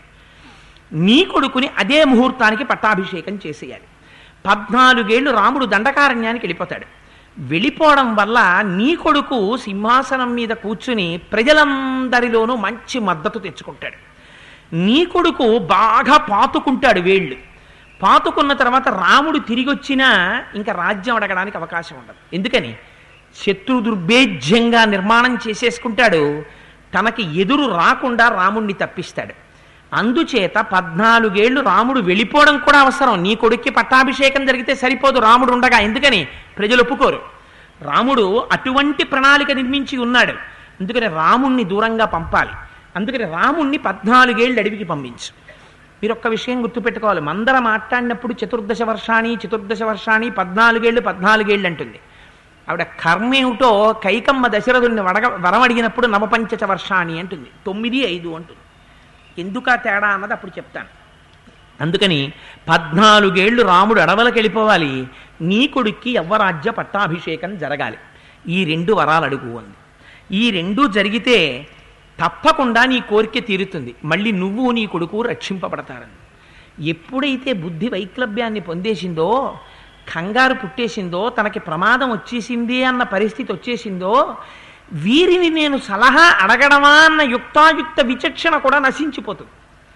నీ కొడుకుని అదే ముహూర్తానికి పట్టాభిషేకం చేసేయాలి పద్నాలుగేళ్లు రాముడు దండకారణ్యానికి వెళ్ళిపోతాడు వెళ్ళిపోవడం వల్ల నీ కొడుకు సింహాసనం మీద కూర్చుని ప్రజలందరిలోనూ మంచి మద్దతు తెచ్చుకుంటాడు నీ కొడుకు బాగా పాతుకుంటాడు వేళ్ళు పాతుకున్న తర్వాత రాముడు తిరిగి వచ్చినా ఇంకా రాజ్యం అడగడానికి అవకాశం ఉండదు ఎందుకని శత్రు దుర్భేద్యంగా నిర్మాణం చేసేసుకుంటాడు తనకి ఎదురు రాకుండా రాముణ్ణి తప్పిస్తాడు అందుచేత పద్నాలుగేళ్లు రాముడు వెళ్ళిపోవడం కూడా అవసరం నీ కొడుక్కి పట్టాభిషేకం జరిగితే సరిపోదు రాముడు ఉండగా ఎందుకని ప్రజలు ఒప్పుకోరు రాముడు అటువంటి ప్రణాళిక నిర్మించి ఉన్నాడు అందుకని రాముణ్ణి దూరంగా పంపాలి అందుకని రాముణ్ణి పద్నాలుగేళ్ళు అడవికి పంపించు మీరు ఒక్క విషయం గుర్తుపెట్టుకోవాలి మందర మాట్లాడినప్పుడు చతుర్దశ వర్షాణి చతుర్దశ వర్షాణి పద్నాలుగేళ్ళు పద్నాలుగేళ్ళు అంటుంది ఆవిడ కర్మ ఏమిటో కైకమ్మ దశరథుడిని వడగ వరం అడిగినప్పుడు నవపంచచ వర్షాణి అంటుంది తొమ్మిది ఐదు అంటుంది ఎందుకు ఆ తేడా అన్నది అప్పుడు చెప్తాను అందుకని పద్నాలుగేళ్లు రాముడు అడవులకు వెళ్ళిపోవాలి నీ కొడుక్కి యవ్వరాజ్య పట్టాభిషేకం జరగాలి ఈ రెండు వరాలు అడుగు అంది ఈ రెండు జరిగితే తప్పకుండా నీ కోరిక తీరుతుంది మళ్ళీ నువ్వు నీ కొడుకు రక్షింపబడతారని ఎప్పుడైతే బుద్ధి వైక్లభ్యాన్ని పొందేసిందో కంగారు పుట్టేసిందో తనకి ప్రమాదం వచ్చేసింది అన్న పరిస్థితి వచ్చేసిందో వీరిని నేను సలహా అడగడమా అన్న యుక్తాయుక్త విచక్షణ కూడా నశించిపోతుంది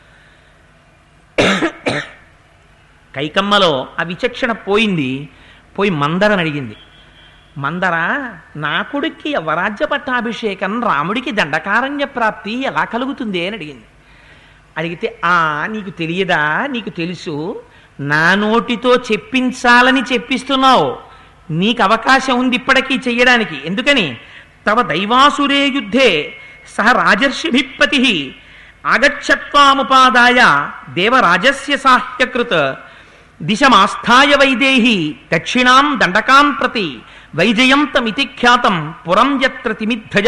కైకమ్మలో ఆ విచక్షణ పోయింది పోయి మందరని అడిగింది మందర నా కొడుక్కి యవరాజ్య పట్టాభిషేకం రాముడికి దండకారణ్య ప్రాప్తి ఎలా కలుగుతుంది అని అడిగింది అడిగితే ఆ నీకు తెలియదా నీకు తెలుసు నా నోటితో చెప్పించాలని చెప్పిస్తున్నావు నీకు అవకాశం ఉంది ఇప్పటికీ చెయ్యడానికి ఎందుకని తవ దైవాసురే యుద్ధే సహ రాజర్షిభిపతి ఆగచ్చత్వాముపాదాయ దేవరాజస్య సాహ్యకృత్ దిశమాస్థాయ వైదేహి దక్షిణాం దండకాం ప్రతి వైజయంతమితి ఖ్యాతం పురం యత్ర తిమిద్ధజ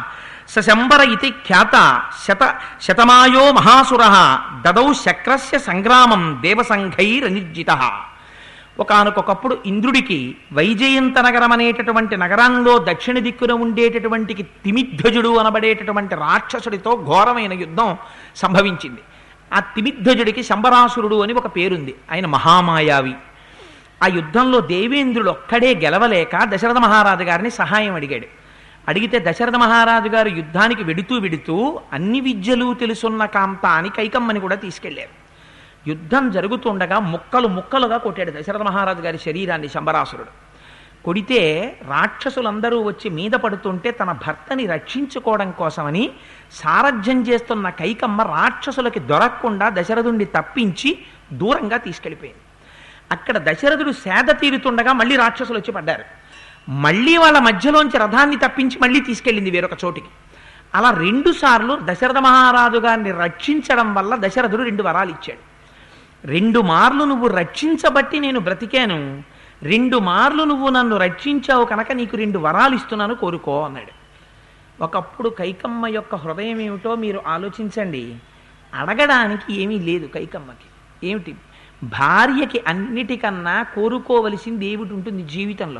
సశంబర ఇతి ఖ్యాత శత శతమాయో మహాసుర దదౌ శక్రస్య సంగ్రామం దేవసంఘైరనిర్జిత ఒకానొకప్పుడు ఇంద్రుడికి వైజయంత నగరం అనేటటువంటి నగరంలో దక్షిణ దిక్కున ఉండేటటువంటి తిమిధ్వజుడు అనబడేటటువంటి రాక్షసుడితో ఘోరమైన యుద్ధం సంభవించింది ఆ తిమిధ్వజుడికి శంబరాసురుడు అని ఒక పేరుంది ఆయన మహామాయావి ఆ యుద్ధంలో దేవేంద్రుడు ఒక్కడే గెలవలేక దశరథ మహారాజు గారిని సహాయం అడిగాడు అడిగితే దశరథ మహారాజు గారు యుద్ధానికి వెడుతూ వెడుతూ అన్ని విద్యలు తెలుసున్న కాంత అని కైకమ్మని కూడా తీసుకెళ్లారు యుద్ధం జరుగుతుండగా ముక్కలు ముక్కలుగా కొట్టాడు దశరథ మహారాజు గారి శరీరాన్ని శంబరాసురుడు కొడితే రాక్షసులందరూ వచ్చి మీద పడుతుంటే తన భర్తని రక్షించుకోవడం కోసమని సారథ్యం చేస్తున్న కైకమ్మ రాక్షసులకి దొరకకుండా దశరథుణ్ణి తప్పించి దూరంగా తీసుకెళ్ళిపోయింది అక్కడ దశరథుడు సేద తీరుతుండగా మళ్ళీ రాక్షసులు వచ్చి పడ్డారు మళ్ళీ వాళ్ళ మధ్యలోంచి రథాన్ని తప్పించి మళ్ళీ తీసుకెళ్ళింది వేరొక చోటికి అలా రెండు సార్లు దశరథ మహారాజు గారిని రక్షించడం వల్ల దశరథుడు రెండు వరాలు ఇచ్చాడు రెండు మార్లు నువ్వు రక్షించబట్టి నేను బ్రతికాను రెండు మార్లు నువ్వు నన్ను రక్షించావు కనుక నీకు రెండు వరాలు ఇస్తున్నాను కోరుకో అన్నాడు ఒకప్పుడు కైకమ్మ యొక్క హృదయం ఏమిటో మీరు ఆలోచించండి అడగడానికి ఏమీ లేదు కైకమ్మకి ఏమిటి భార్యకి అన్నిటికన్నా కోరుకోవలసింది ఏమిటి ఉంటుంది జీవితంలో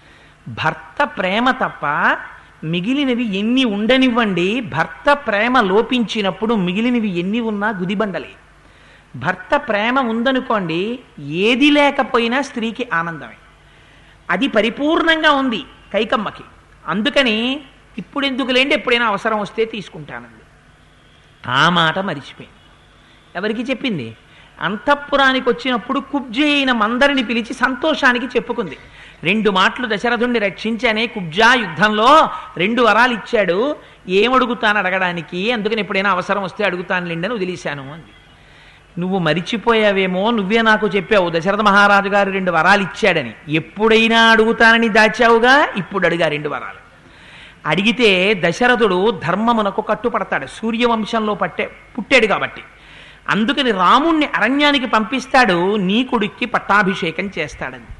భర్త ప్రేమ తప్ప మిగిలినవి ఎన్ని ఉండనివ్వండి భర్త ప్రేమ లోపించినప్పుడు మిగిలినవి ఎన్ని ఉన్నా గుదిబండలే భర్త ప్రేమ ఉందనుకోండి ఏది లేకపోయినా స్త్రీకి ఆనందమే అది పరిపూర్ణంగా ఉంది కైకమ్మకి అందుకని ఇప్పుడు ఎందుకు లేండి ఎప్పుడైనా అవసరం వస్తే తీసుకుంటానండి ఆ మాట మరిచిపోయింది ఎవరికి చెప్పింది అంతఃపురానికి వచ్చినప్పుడు కుబ్జ అయిన మందరిని పిలిచి సంతోషానికి చెప్పుకుంది రెండు మాటలు దశరథుణ్ణి రక్షించానే కుబ్జా యుద్ధంలో రెండు వరాలు ఇచ్చాడు ఏమడుగుతాను అడగడానికి అందుకని ఎప్పుడైనా అవసరం వస్తే అడుగుతాను లేండి వదిలేశాను అంది నువ్వు మరిచిపోయావేమో నువ్వే నాకు చెప్పావు దశరథ మహారాజు గారు రెండు వరాలు ఇచ్చాడని ఎప్పుడైనా అడుగుతానని దాచావుగా ఇప్పుడు అడిగా రెండు వరాలు అడిగితే దశరథుడు ధర్మమునకు కట్టుపడతాడు సూర్యవంశంలో పట్టే పుట్టాడు కాబట్టి అందుకని రాముణ్ణి అరణ్యానికి పంపిస్తాడు నీ కొడుక్కి పట్టాభిషేకం చేస్తాడని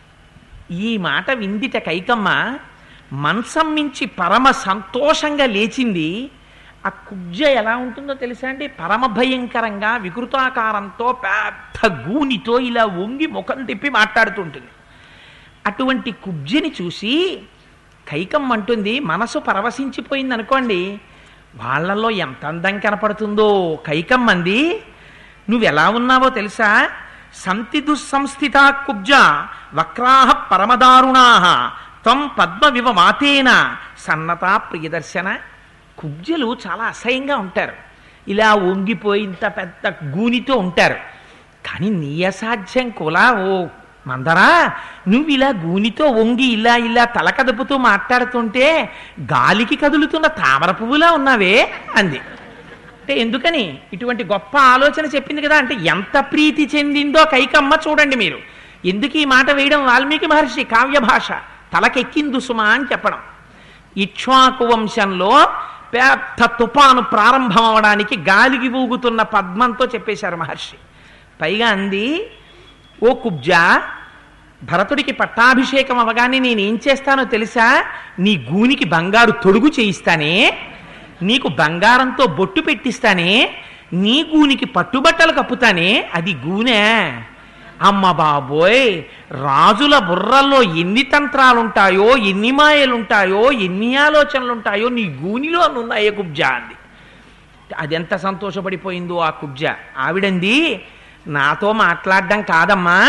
ఈ మాట విందిట కైకమ్మ మంచం మించి పరమ సంతోషంగా లేచింది ఆ కుబ్జ ఎలా ఉంటుందో తెలుసా అండి పరమ భయంకరంగా వికృతాకారంతో పెద్ద గూనితో ఇలా వంగి ముఖం తిప్పి మాట్లాడుతుంటుంది అటువంటి కుబ్జని చూసి కైకమ్మ అంటుంది మనసు పరవశించిపోయింది అనుకోండి వాళ్ళల్లో ఎంత అందం కనపడుతుందో కైకమ్మంది నువ్వెలా ఉన్నావో తెలుసా సంతి దుస్సంస్థితా కుబ్జ వక్రాహ పరమదారుణా త్వం పద్మవివ మాతేన సన్నతా ప్రియదర్శన కుబ్జలు చాలా అసహ్యంగా ఉంటారు ఇలా వంగిపోయి ఇంత పెద్ద గూనితో ఉంటారు కానీ నీ అసాధ్యం కులా ఓ మందరా నువ్వు ఇలా గూనితో వంగి ఇలా ఇలా తల కదుపుతూ మాట్లాడుతుంటే గాలికి కదులుతున్న తామర పువ్వులా ఉన్నావే అంది అంటే ఎందుకని ఇటువంటి గొప్ప ఆలోచన చెప్పింది కదా అంటే ఎంత ప్రీతి చెందిందో కైకమ్మ చూడండి మీరు ఎందుకు ఈ మాట వేయడం వాల్మీకి మహర్షి కావ్య భాష తలకెక్కిందు సుమా అని చెప్పడం ఇక్ష్వాకు వంశంలో పెద్ద తుపాను ప్రారంభం అవడానికి గాలికి ఊగుతున్న పద్మంతో చెప్పేశారు మహర్షి పైగా అంది ఓ కుబ్జా భరతుడికి పట్టాభిషేకం అవగానే నేనేం చేస్తానో తెలుసా నీ గూనికి బంగారు తొడుగు చేయిస్తానే నీకు బంగారంతో బొట్టు పెట్టిస్తానే నీ గూనికి పట్టుబట్టలు కప్పుతానే అది గూనే అమ్మ బాబోయ్ రాజుల బుర్రల్లో ఎన్ని తంత్రాలుంటాయో ఎన్ని మాయలుంటాయో ఎన్ని ఆలోచనలుంటాయో నీ గూనిలో ఉన్నాయే కుబ్జా అంది అది ఎంత సంతోషపడిపోయిందో ఆ కుబ్జ ఆవిడంది నాతో మాట్లాడడం కాదమ్మా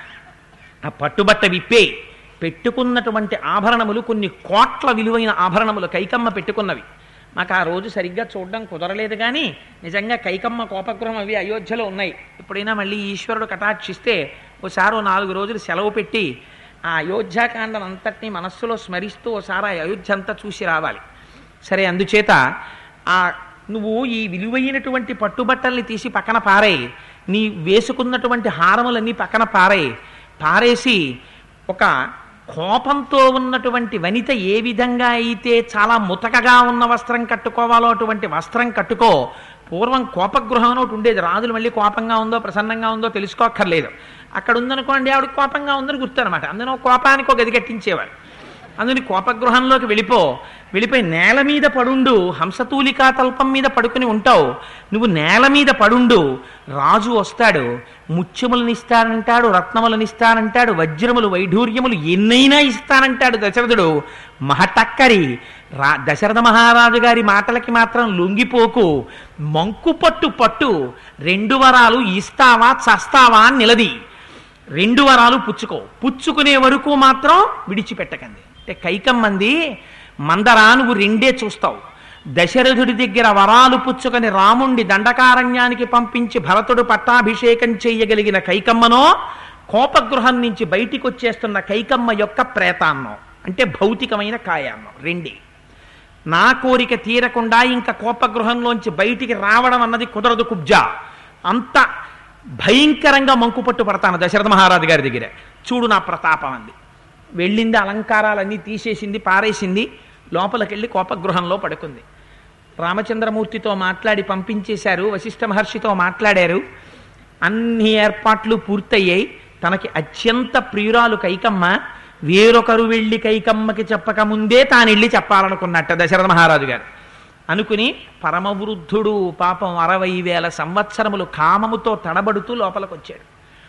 ఆ పట్టుబట్ట విప్పే పెట్టుకున్నటువంటి ఆభరణములు కొన్ని కోట్ల విలువైన ఆభరణములు కైకమ్మ పెట్టుకున్నవి మాకు ఆ రోజు సరిగ్గా చూడడం కుదరలేదు కానీ నిజంగా కైకమ్మ కోపగృహం అవి అయోధ్యలో ఉన్నాయి ఎప్పుడైనా మళ్ళీ ఈశ్వరుడు కటాక్షిస్తే ఓసారి ఓ నాలుగు రోజులు సెలవు పెట్టి ఆ అయోధ్యాకాండం అంతటినీ మనస్సులో స్మరిస్తూ ఓసారి ఆ అయోధ్య అంతా చూసి రావాలి సరే అందుచేత ఆ నువ్వు ఈ విలువైనటువంటి పట్టుబట్టల్ని తీసి పక్కన పారేయి నీ వేసుకున్నటువంటి హారములన్నీ పక్కన పారేయి పారేసి ఒక కోపంతో ఉన్నటువంటి వనిత ఏ విధంగా అయితే చాలా ముతకగా ఉన్న వస్త్రం కట్టుకోవాలో అటువంటి వస్త్రం కట్టుకో పూర్వం కోపగృహం అని ఒకటి ఉండేది రాజులు మళ్ళీ కోపంగా ఉందో ప్రసన్నంగా ఉందో తెలుసుకోక్కర్లేదు అక్కడ ఉందనుకోండి ఆవిడ కోపంగా ఉందని గుర్తు అనమాట అందులో కోపానికి ఒక గది కట్టించేవారు అందుని కోపగృహంలోకి వెళ్ళిపో వెళ్ళిపోయి నేల మీద పడుండు హంసతూలికా తల్పం మీద పడుకుని ఉంటావు నువ్వు నేల మీద పడుండు రాజు వస్తాడు ముత్యములను ఇస్తానంటాడు రత్నములను ఇస్తానంటాడు వజ్రములు వైఢూర్యములు ఎన్నైనా ఇస్తానంటాడు దశరథుడు మహటక్కరి రా దశరథ మహారాజు గారి మాటలకి మాత్రం లొంగిపోకు మంకు పట్టు పట్టు రెండు వరాలు ఇస్తావా చస్తావా అని నిలది రెండు వరాలు పుచ్చుకో పుచ్చుకునే వరకు మాత్రం విడిచిపెట్టకండి అంటే కైకమ్మంది మందరా నువ్వు రెండే చూస్తావు దశరథుడి దగ్గర వరాలు పుచ్చుకొని రాముండి దండకారణ్యానికి పంపించి భరతుడు పట్టాభిషేకం చేయగలిగిన కైకమ్మనో కోపగృహం నుంచి బయటికి వచ్చేస్తున్న కైకమ్మ యొక్క ప్రేతాన్నం అంటే భౌతికమైన కాయాన్నం రెండే నా కోరిక తీరకుండా ఇంకా కోపగృహంలోంచి బయటికి రావడం అన్నది కుదరదు కుబ్జా అంత భయంకరంగా మంకుపట్టు పడతాను దశరథ మహారాజు గారి దగ్గర చూడు నా ప్రతాపం అంది వెళ్ళింది అలంకారాలన్నీ తీసేసింది పారేసింది లోపలికెళ్ళి కోపగృహంలో పడుకుంది రామచంద్రమూర్తితో మాట్లాడి పంపించేశారు వశిష్ఠ మహర్షితో మాట్లాడారు అన్ని ఏర్పాట్లు పూర్తయ్యాయి తనకి అత్యంత ప్రియురాలు కైకమ్మ వేరొకరు వెళ్ళి కైకమ్మకి చెప్పకముందే తాను వెళ్ళి చెప్పాలనుకున్నట్ట దశరథ మహారాజు గారు అనుకుని పరమవృద్ధుడు పాపం అరవై వేల సంవత్సరములు కామముతో తడబడుతూ లోపలికి వచ్చాడు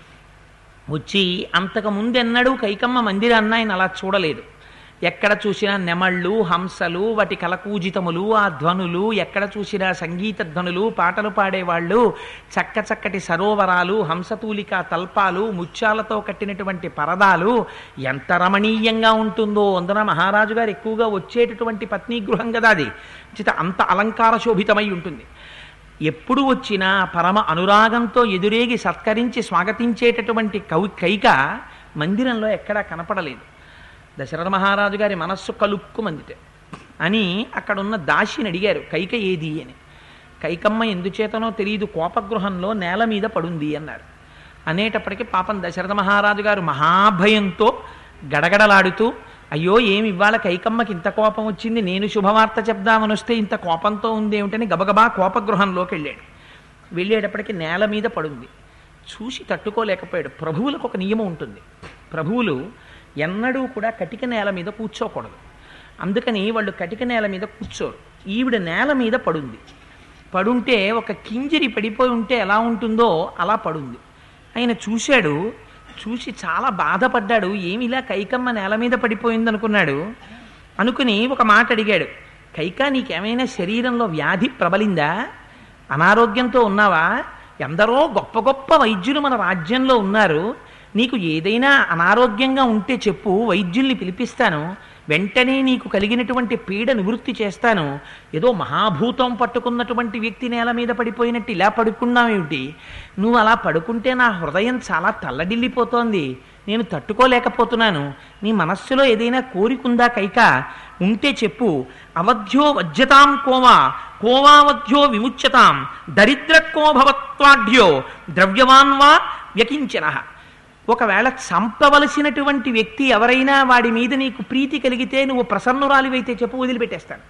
వచ్చి అంతకు ముందెన్నడూ కైకమ్మ మందిరాన్ని ఆయన అలా చూడలేదు ఎక్కడ చూసినా నెమళ్ళు హంసలు వాటి కలకూజితములు ఆ ధ్వనులు ఎక్కడ చూసినా సంగీత ధ్వనులు పాటలు పాడేవాళ్ళు చక్క చక్కటి సరోవరాలు హంసతూలిక తల్పాలు ముత్యాలతో కట్టినటువంటి పరదాలు ఎంత రమణీయంగా ఉంటుందో అందున మహారాజు గారు ఎక్కువగా వచ్చేటటువంటి పత్ని గృహం కదా అది చిత అంత అలంకార శోభితమై ఉంటుంది ఎప్పుడు వచ్చినా పరమ అనురాగంతో ఎదురేగి సత్కరించి స్వాగతించేటటువంటి కౌ కైక మందిరంలో ఎక్కడా కనపడలేదు దశరథ మహారాజు గారి మనస్సు కలుక్కుమందితే అని అక్కడున్న దాసిని అడిగారు కైక ఏది అని కైకమ్మ ఎందుచేతనో తెలియదు కోపగృహంలో నేల మీద పడుంది అన్నారు అనేటప్పటికీ పాపం దశరథ మహారాజు గారు మహాభయంతో గడగడలాడుతూ అయ్యో ఏమి ఇవాళ కైకమ్మకి ఇంత కోపం వచ్చింది నేను శుభవార్త చెప్దామని వస్తే ఇంత కోపంతో ఉంది ఏమిటని గబగబా కోపగృహంలోకి వెళ్ళాడు వెళ్ళేటప్పటికి నేల మీద పడుంది చూసి తట్టుకోలేకపోయాడు ప్రభువులకు ఒక నియమం ఉంటుంది ప్రభువులు ఎన్నడూ కూడా కటిక నేల మీద కూర్చోకూడదు అందుకని వాళ్ళు కటిక నేల మీద కూర్చోరు ఈవిడ నేల మీద పడుంది పడుంటే ఒక కింజరి పడిపోయి ఉంటే ఎలా ఉంటుందో అలా పడుంది ఆయన చూశాడు చూసి చాలా బాధపడ్డాడు ఏమి ఇలా కైకమ్మ నేల మీద పడిపోయింది అనుకున్నాడు అనుకుని ఒక మాట అడిగాడు కైక నీకేమైనా శరీరంలో వ్యాధి ప్రబలిందా అనారోగ్యంతో ఉన్నావా ఎందరో గొప్ప గొప్ప వైద్యులు మన రాజ్యంలో ఉన్నారు నీకు ఏదైనా అనారోగ్యంగా ఉంటే చెప్పు వైద్యుల్ని పిలిపిస్తాను వెంటనే నీకు కలిగినటువంటి పీడ నివృత్తి చేస్తాను ఏదో మహాభూతం పట్టుకున్నటువంటి వ్యక్తి నేల మీద పడిపోయినట్టు ఇలా పడుకున్నావేమిటి నువ్వు అలా పడుకుంటే నా హృదయం చాలా తల్లడిల్లిపోతోంది నేను తట్టుకోలేకపోతున్నాను నీ మనస్సులో ఏదైనా కోరికుందా కైక ఉంటే చెప్పు అవధ్యో వజ్యతాం కోవా కోవావధ్యో విముచ్యతాం దరిద్రక్కో భవత్వాఢ్యో ద్రవ్యవాన్ వా వ్యకించన ఒకవేళ చంపవలసినటువంటి వ్యక్తి ఎవరైనా వాడి మీద నీకు ప్రీతి కలిగితే నువ్వు ప్రసన్నురాలివైతే చెప్పు వదిలిపెట్టేస్తాను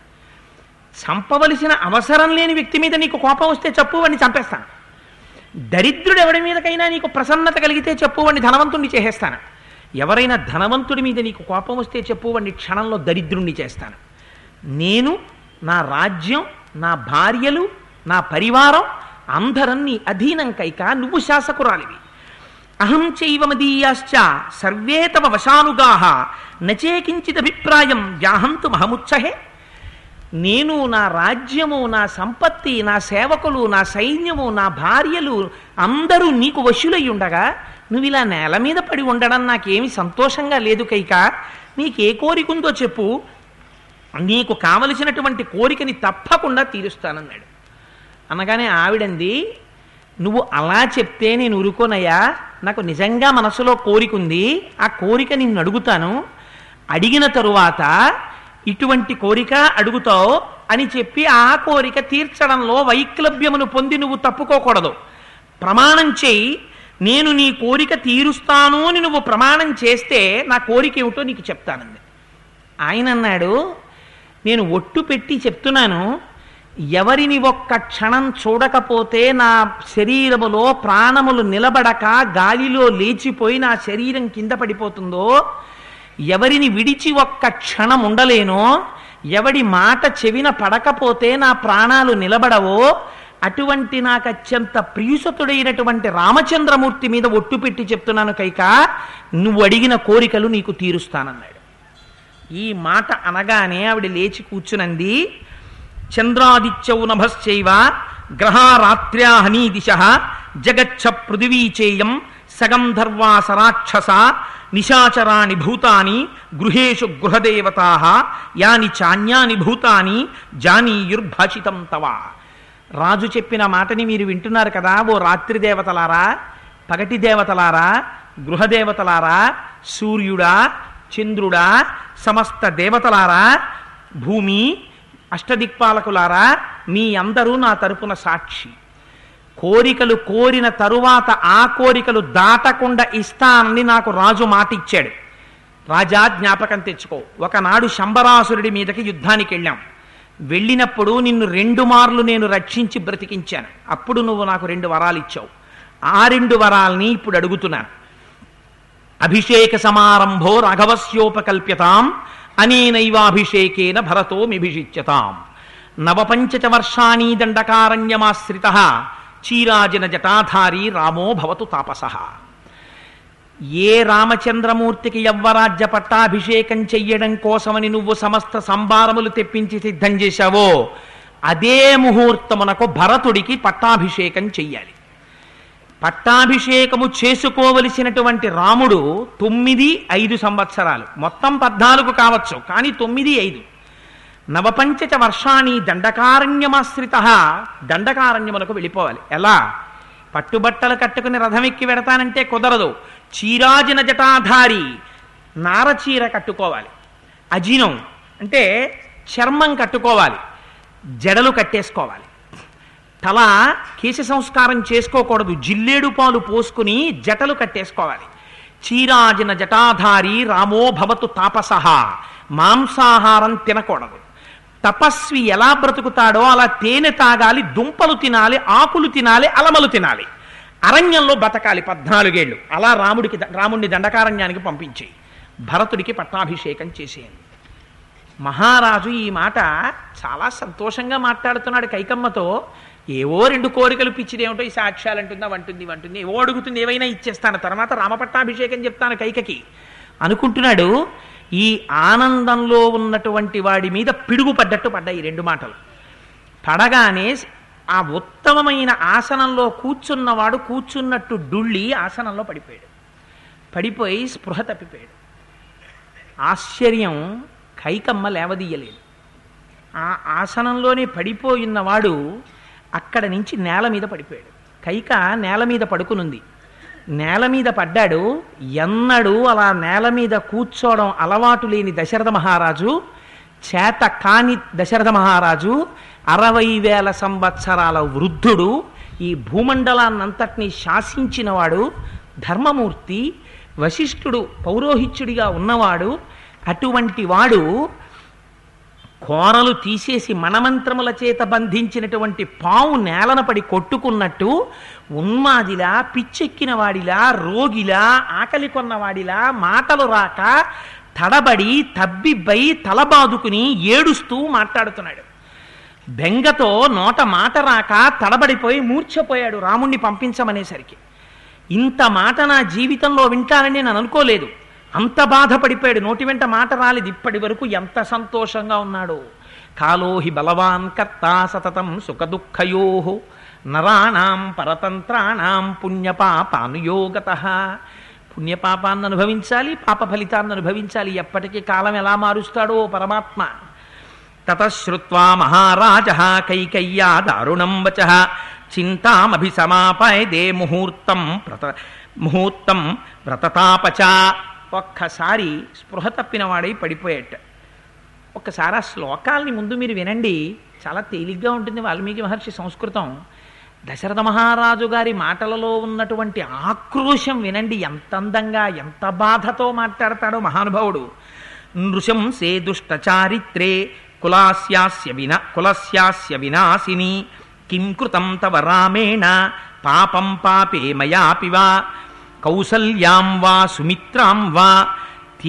చంపవలసిన అవసరం లేని వ్యక్తి మీద నీకు కోపం వస్తే చెప్పు వాడిని చంపేస్తాను దరిద్రుడు ఎవడి మీదకైనా నీకు ప్రసన్నత కలిగితే చెప్పు వాడిని ధనవంతుణ్ణి చేసేస్తాను ఎవరైనా ధనవంతుడి మీద నీకు కోపం వస్తే చెప్పు వాడిని క్షణంలో దరిద్రుణ్ణి చేస్తాను నేను నా రాజ్యం నా భార్యలు నా పరివారం అందరం నీ అధీనం కైక నువ్వు శాసకురాలివి అహం చైవ మదీయాశ్చ సర్వే తవ వశానుగాహ నచేకించిదభిప్రాయం వ్యాహంతు మహముత్సహే నేను నా రాజ్యము నా సంపత్తి నా సేవకులు నా సైన్యము నా భార్యలు అందరూ నీకు వశులై ఉండగా నువ్వు ఇలా నేల మీద పడి ఉండడం నాకేమి సంతోషంగా లేదు కైక నీకే కోరికుందో చెప్పు నీకు కావలసినటువంటి కోరికని తప్పకుండా తీరుస్తానన్నాడు అనగానే ఆవిడంది నువ్వు అలా చెప్తే నేను ఉరుకోనయ్యా నాకు నిజంగా మనసులో కోరిక ఉంది ఆ కోరిక నిన్ను అడుగుతాను అడిగిన తరువాత ఇటువంటి కోరిక అడుగుతావు అని చెప్పి ఆ కోరిక తీర్చడంలో వైక్లభ్యమును పొంది నువ్వు తప్పుకోకూడదు ప్రమాణం చేయి నేను నీ కోరిక తీరుస్తాను అని నువ్వు ప్రమాణం చేస్తే నా కోరిక ఏమిటో నీకు చెప్తానంది ఆయన అన్నాడు నేను ఒట్టు పెట్టి చెప్తున్నాను ఎవరిని ఒక్క క్షణం చూడకపోతే నా శరీరములో ప్రాణములు నిలబడక గాలిలో లేచిపోయి నా శరీరం కింద పడిపోతుందో ఎవరిని విడిచి ఒక్క క్షణం ఉండలేనో ఎవడి మాట చెవిన పడకపోతే నా ప్రాణాలు నిలబడవో అటువంటి నాకు అత్యంత ప్రియుసతుడైనటువంటి రామచంద్రమూర్తి మీద ఒట్టు పెట్టి చెప్తున్నాను కైక నువ్వు అడిగిన కోరికలు నీకు తీరుస్తానన్నాడు ఈ మాట అనగానే ఆవిడ లేచి కూర్చునంది చంద్రాదిత్యౌ నభశ్చైవ గ్రహారాత్ర్యా హనీదిశ జగచ్చ పృథివీచేయం సగం ధర్వా సరాక్షస నిశాచరాణి భూతాని గృహేషు గృహదేవతా యాని చాన్యాని భూతాని జానీయుర్భాషితం తవ రాజు చెప్పిన మాటని మీరు వింటున్నారు కదా ఓ రాత్రి దేవతలారా పగటి దేవతలారా గృహదేవతలారా సూర్యుడా చంద్రుడా సమస్త దేవతలారా భూమి అష్టదిక్పాలకులారా మీ అందరూ నా తరపున సాక్షి కోరికలు కోరిన తరువాత ఆ కోరికలు దాటకుండా ఇస్తానని నాకు రాజు మాట ఇచ్చాడు రాజా జ్ఞాపకం తెచ్చుకో ఒకనాడు శంబరాసురుడి మీదకి యుద్ధానికి వెళ్ళాం వెళ్ళినప్పుడు నిన్ను రెండు మార్లు నేను రక్షించి బ్రతికించాను అప్పుడు నువ్వు నాకు రెండు వరాలు ఇచ్చావు ఆ రెండు వరాల్ని ఇప్పుడు అడుగుతున్నాను అభిషేక సమారంభో రాఘవస్యోపకల్ప్యతాం అనేనైవాభిషేకేన భరతో మిభిషిచ్యతాం నవపంచచ వర్షాణి దండకారణ్యమాశ్రిత చీరాజన జటాధారి రామో భవతు తాపస ఏ రామచంద్రమూర్తికి యవ్వరాజ్య పట్టాభిషేకం చెయ్యడం కోసమని నువ్వు సమస్త సంభారములు తెప్పించి సిద్ధం చేశావో అదే ముహూర్తమునకు భరతుడికి పట్టాభిషేకం చెయ్యాలి పట్టాభిషేకము చేసుకోవలసినటువంటి రాముడు తొమ్మిది ఐదు సంవత్సరాలు మొత్తం పద్నాలుగు కావచ్చు కానీ తొమ్మిది ఐదు నవపంచచ వర్షాన్ని దండకారణ్యమాశ్రిత దండకారణ్యమునకు వెళ్ళిపోవాలి ఎలా పట్టుబట్టలు కట్టుకుని రథం ఎక్కి వెడతానంటే కుదరదు చీరాజిన జటాధారి నారచీర కట్టుకోవాలి అజినం అంటే చర్మం కట్టుకోవాలి జడలు కట్టేసుకోవాలి తల కేశ సంస్కారం చేసుకోకూడదు జిల్లేడు పాలు పోసుకుని జటలు కట్టేసుకోవాలి చీరాజిన జటాధారి రామో భవతు తాపసహ మాంసాహారం తినకూడదు తపస్వి ఎలా బ్రతుకుతాడో అలా తేనె తాగాలి దుంపలు తినాలి ఆకులు తినాలి అలమలు తినాలి అరణ్యంలో బతకాలి పద్నాలుగేళ్లు అలా రాముడికి రాముడిని దండకారణ్యానికి పంపించి భరతుడికి పట్టాభిషేకం చేసేయండి మహారాజు ఈ మాట చాలా సంతోషంగా మాట్లాడుతున్నాడు కైకమ్మతో ఏవో రెండు కోరికలు పిచ్చిదేమిటో ఈ సాక్ష్యాలు అంటుందా వంటుంది వంటుంది ఏవో అడుగుతుంది ఏవైనా ఇచ్చేస్తాను తర్వాత రామపట్టాభిషేకం చెప్తాను కైకకి అనుకుంటున్నాడు ఈ ఆనందంలో ఉన్నటువంటి వాడి మీద పిడుగు పడ్డట్టు పడ్డాయి ఈ రెండు మాటలు పడగానే ఆ ఉత్తమమైన ఆసనంలో కూర్చున్నవాడు కూర్చున్నట్టు డుళ్ళి ఆసనంలో పడిపోయాడు పడిపోయి స్పృహ తప్పిపోయాడు ఆశ్చర్యం కైకమ్మ లేవదీయలేదు ఆ ఆసనంలోనే పడిపోయినవాడు అక్కడ నుంచి నేల మీద పడిపోయాడు కైక నేల మీద పడుకునుంది నేల మీద పడ్డాడు ఎన్నడూ అలా నేల మీద కూర్చోవడం అలవాటు లేని దశరథ మహారాజు చేత కాని దశరథ మహారాజు అరవై వేల సంవత్సరాల వృద్ధుడు ఈ భూమండలాన్నంతటినీ శాసించినవాడు ధర్మమూర్తి వశిష్ఠుడు పౌరోహిత్యుడిగా ఉన్నవాడు అటువంటి వాడు కోరలు తీసేసి మనమంత్రముల చేత బంధించినటువంటి పావు నేలన పడి కొట్టుకున్నట్టు ఉన్మాదిలా పిచ్చెక్కిన వాడిలా రోగిలా ఆకలి కొన్నవాడిలా మాటలు రాక తడబడి తబ్బిబ్బై తలబాదుకుని ఏడుస్తూ మాట్లాడుతున్నాడు బెంగతో నోట మాట రాక తడబడిపోయి మూర్ఛపోయాడు రాముణ్ణి పంపించమనేసరికి ఇంత మాట నా జీవితంలో వింటానని నేను అనుకోలేదు అంత బాధపడిపోయాడు నోటి వెంట మాట రాలేదు ఇప్పటి వరకు ఎంత సంతోషంగా ఉన్నాడు కాలోహి బలవాన్ కర్త సతతం సుఖ దుఃఖయో నరాణాం పరతంత్రాణాం పుణ్యపాపానుయోగత పుణ్యపాపాన్ని అనుభవించాలి పాప ఫలితాన్ని అనుభవించాలి ఎప్పటికీ కాలం ఎలా మారుస్తాడో పరమాత్మ తతశ్రుత్వా మహారాజ కైకయ్యా దారుణం వచ చింతామభిసమాపయదే ముహూర్తం వ్రత ముహూర్తం వ్రతతాపచ ఒక్కసారి స్పృహ తప్పిన వాడై పడిపోయేట ఒక్కసారి ఆ శ్లోకాల్ని ముందు మీరు వినండి చాలా తేలిగ్గా ఉంటుంది వాల్మీకి మహర్షి సంస్కృతం దశరథ మహారాజు గారి మాటలలో ఉన్నటువంటి ఆక్రోశం వినండి ఎంత అందంగా ఎంత బాధతో మాట్లాడతాడో మహానుభావుడు నృశంసే దుష్ట చారిత్రే కులాస్యాస్య వినా కులస్యాస్య వినాశిని కిం కృతం తవ రామేణ పాపం పాపే మయాపి వా కౌసల్యాం వా సుమిత్రాం వా త్య-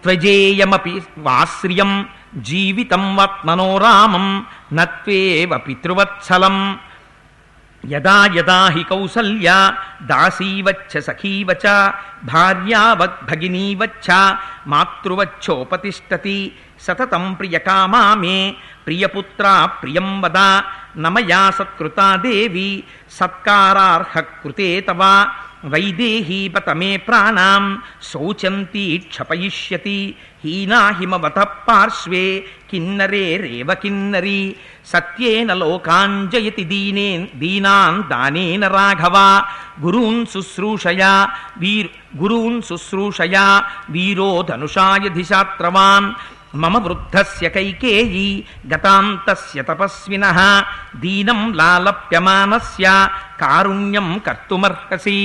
త్వజేయమపి వాశ్రియం జీవితం వత్మనో రామం నత్వేవ పితృవత్సలం యదా యదా హి కౌసల్య దాసీవచ్చ సఖీవచ భార్యావత్ భగినీవచ్చ మాతృవచ్చోపతిష్టతి సతతం ప్రియకామా మే ప్రియపుత్రా ప్రియం వద నమయా సత్కృతా దేవి సత్కారార్హ కృతే తవ వైదేహీ బత మే ప్రాణాం శౌచంతి క్షపయిష్యతి హీనా హిమవత పార్శ్వే కిన్నరేరేవ కిన్నరి సత్యేన లోకాంజయతి దీనే దీనాన్ దానేన రాఘవ గురూన్ శుశ్రూషయా వీర్ గురూన్ శుశ్రూషయా వీరో ధనుషాయ ధిశాత్రవాన్ మమ వృద్ధస్య కైకేయీ గతాంతస్య తపస్వినః దీనం లాలప్యమానస్య కారుణ్యం కర్తుమర్హసి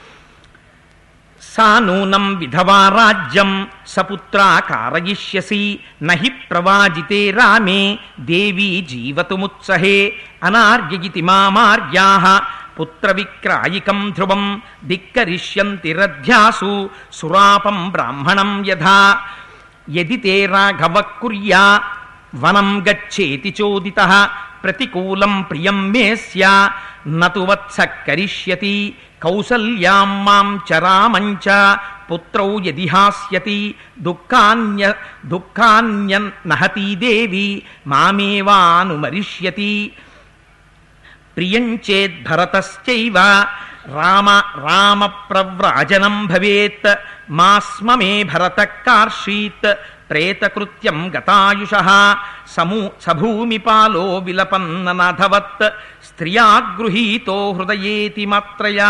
సా నూనం విధవా రాజ్యం సపుత్రా కారయిష్యసి నహి ప్రవాజితే రామే దేవీ జీవతుముత్సహే అనార్యయితి మామార్యా పుత్రవిక్రాయికం ధ్రువం ధిక్కరిష్యంతి రథ్యాసు సురాపం బ్రాహ్మణం యథా యది తే రాఘవ కుర్యా వనం గచ్చేతి చోదిత ప్రతికూలం ప్రియం మే స్యా నతు వత్స కరిష్యతి కౌసల్యాం మాం చ రామం చ పుత్రౌ యది హాస్యతి దుఃఖాన్య దుఃఖాన్య నహతి దేవి మామేవానుమరిష్యతి ప్రియంచేద్భరతశ్చైవ రామ రామ ప్రవ్రాజనం భవేత్ మాస్మ మే భరత కార్షీత్ ప్రేతకృత్యం గతాయుష సమూ సభూమిపాలో విలపన్ననాథవత్ స్త్రియా గృహీతో హృదయేతి మాత్రయా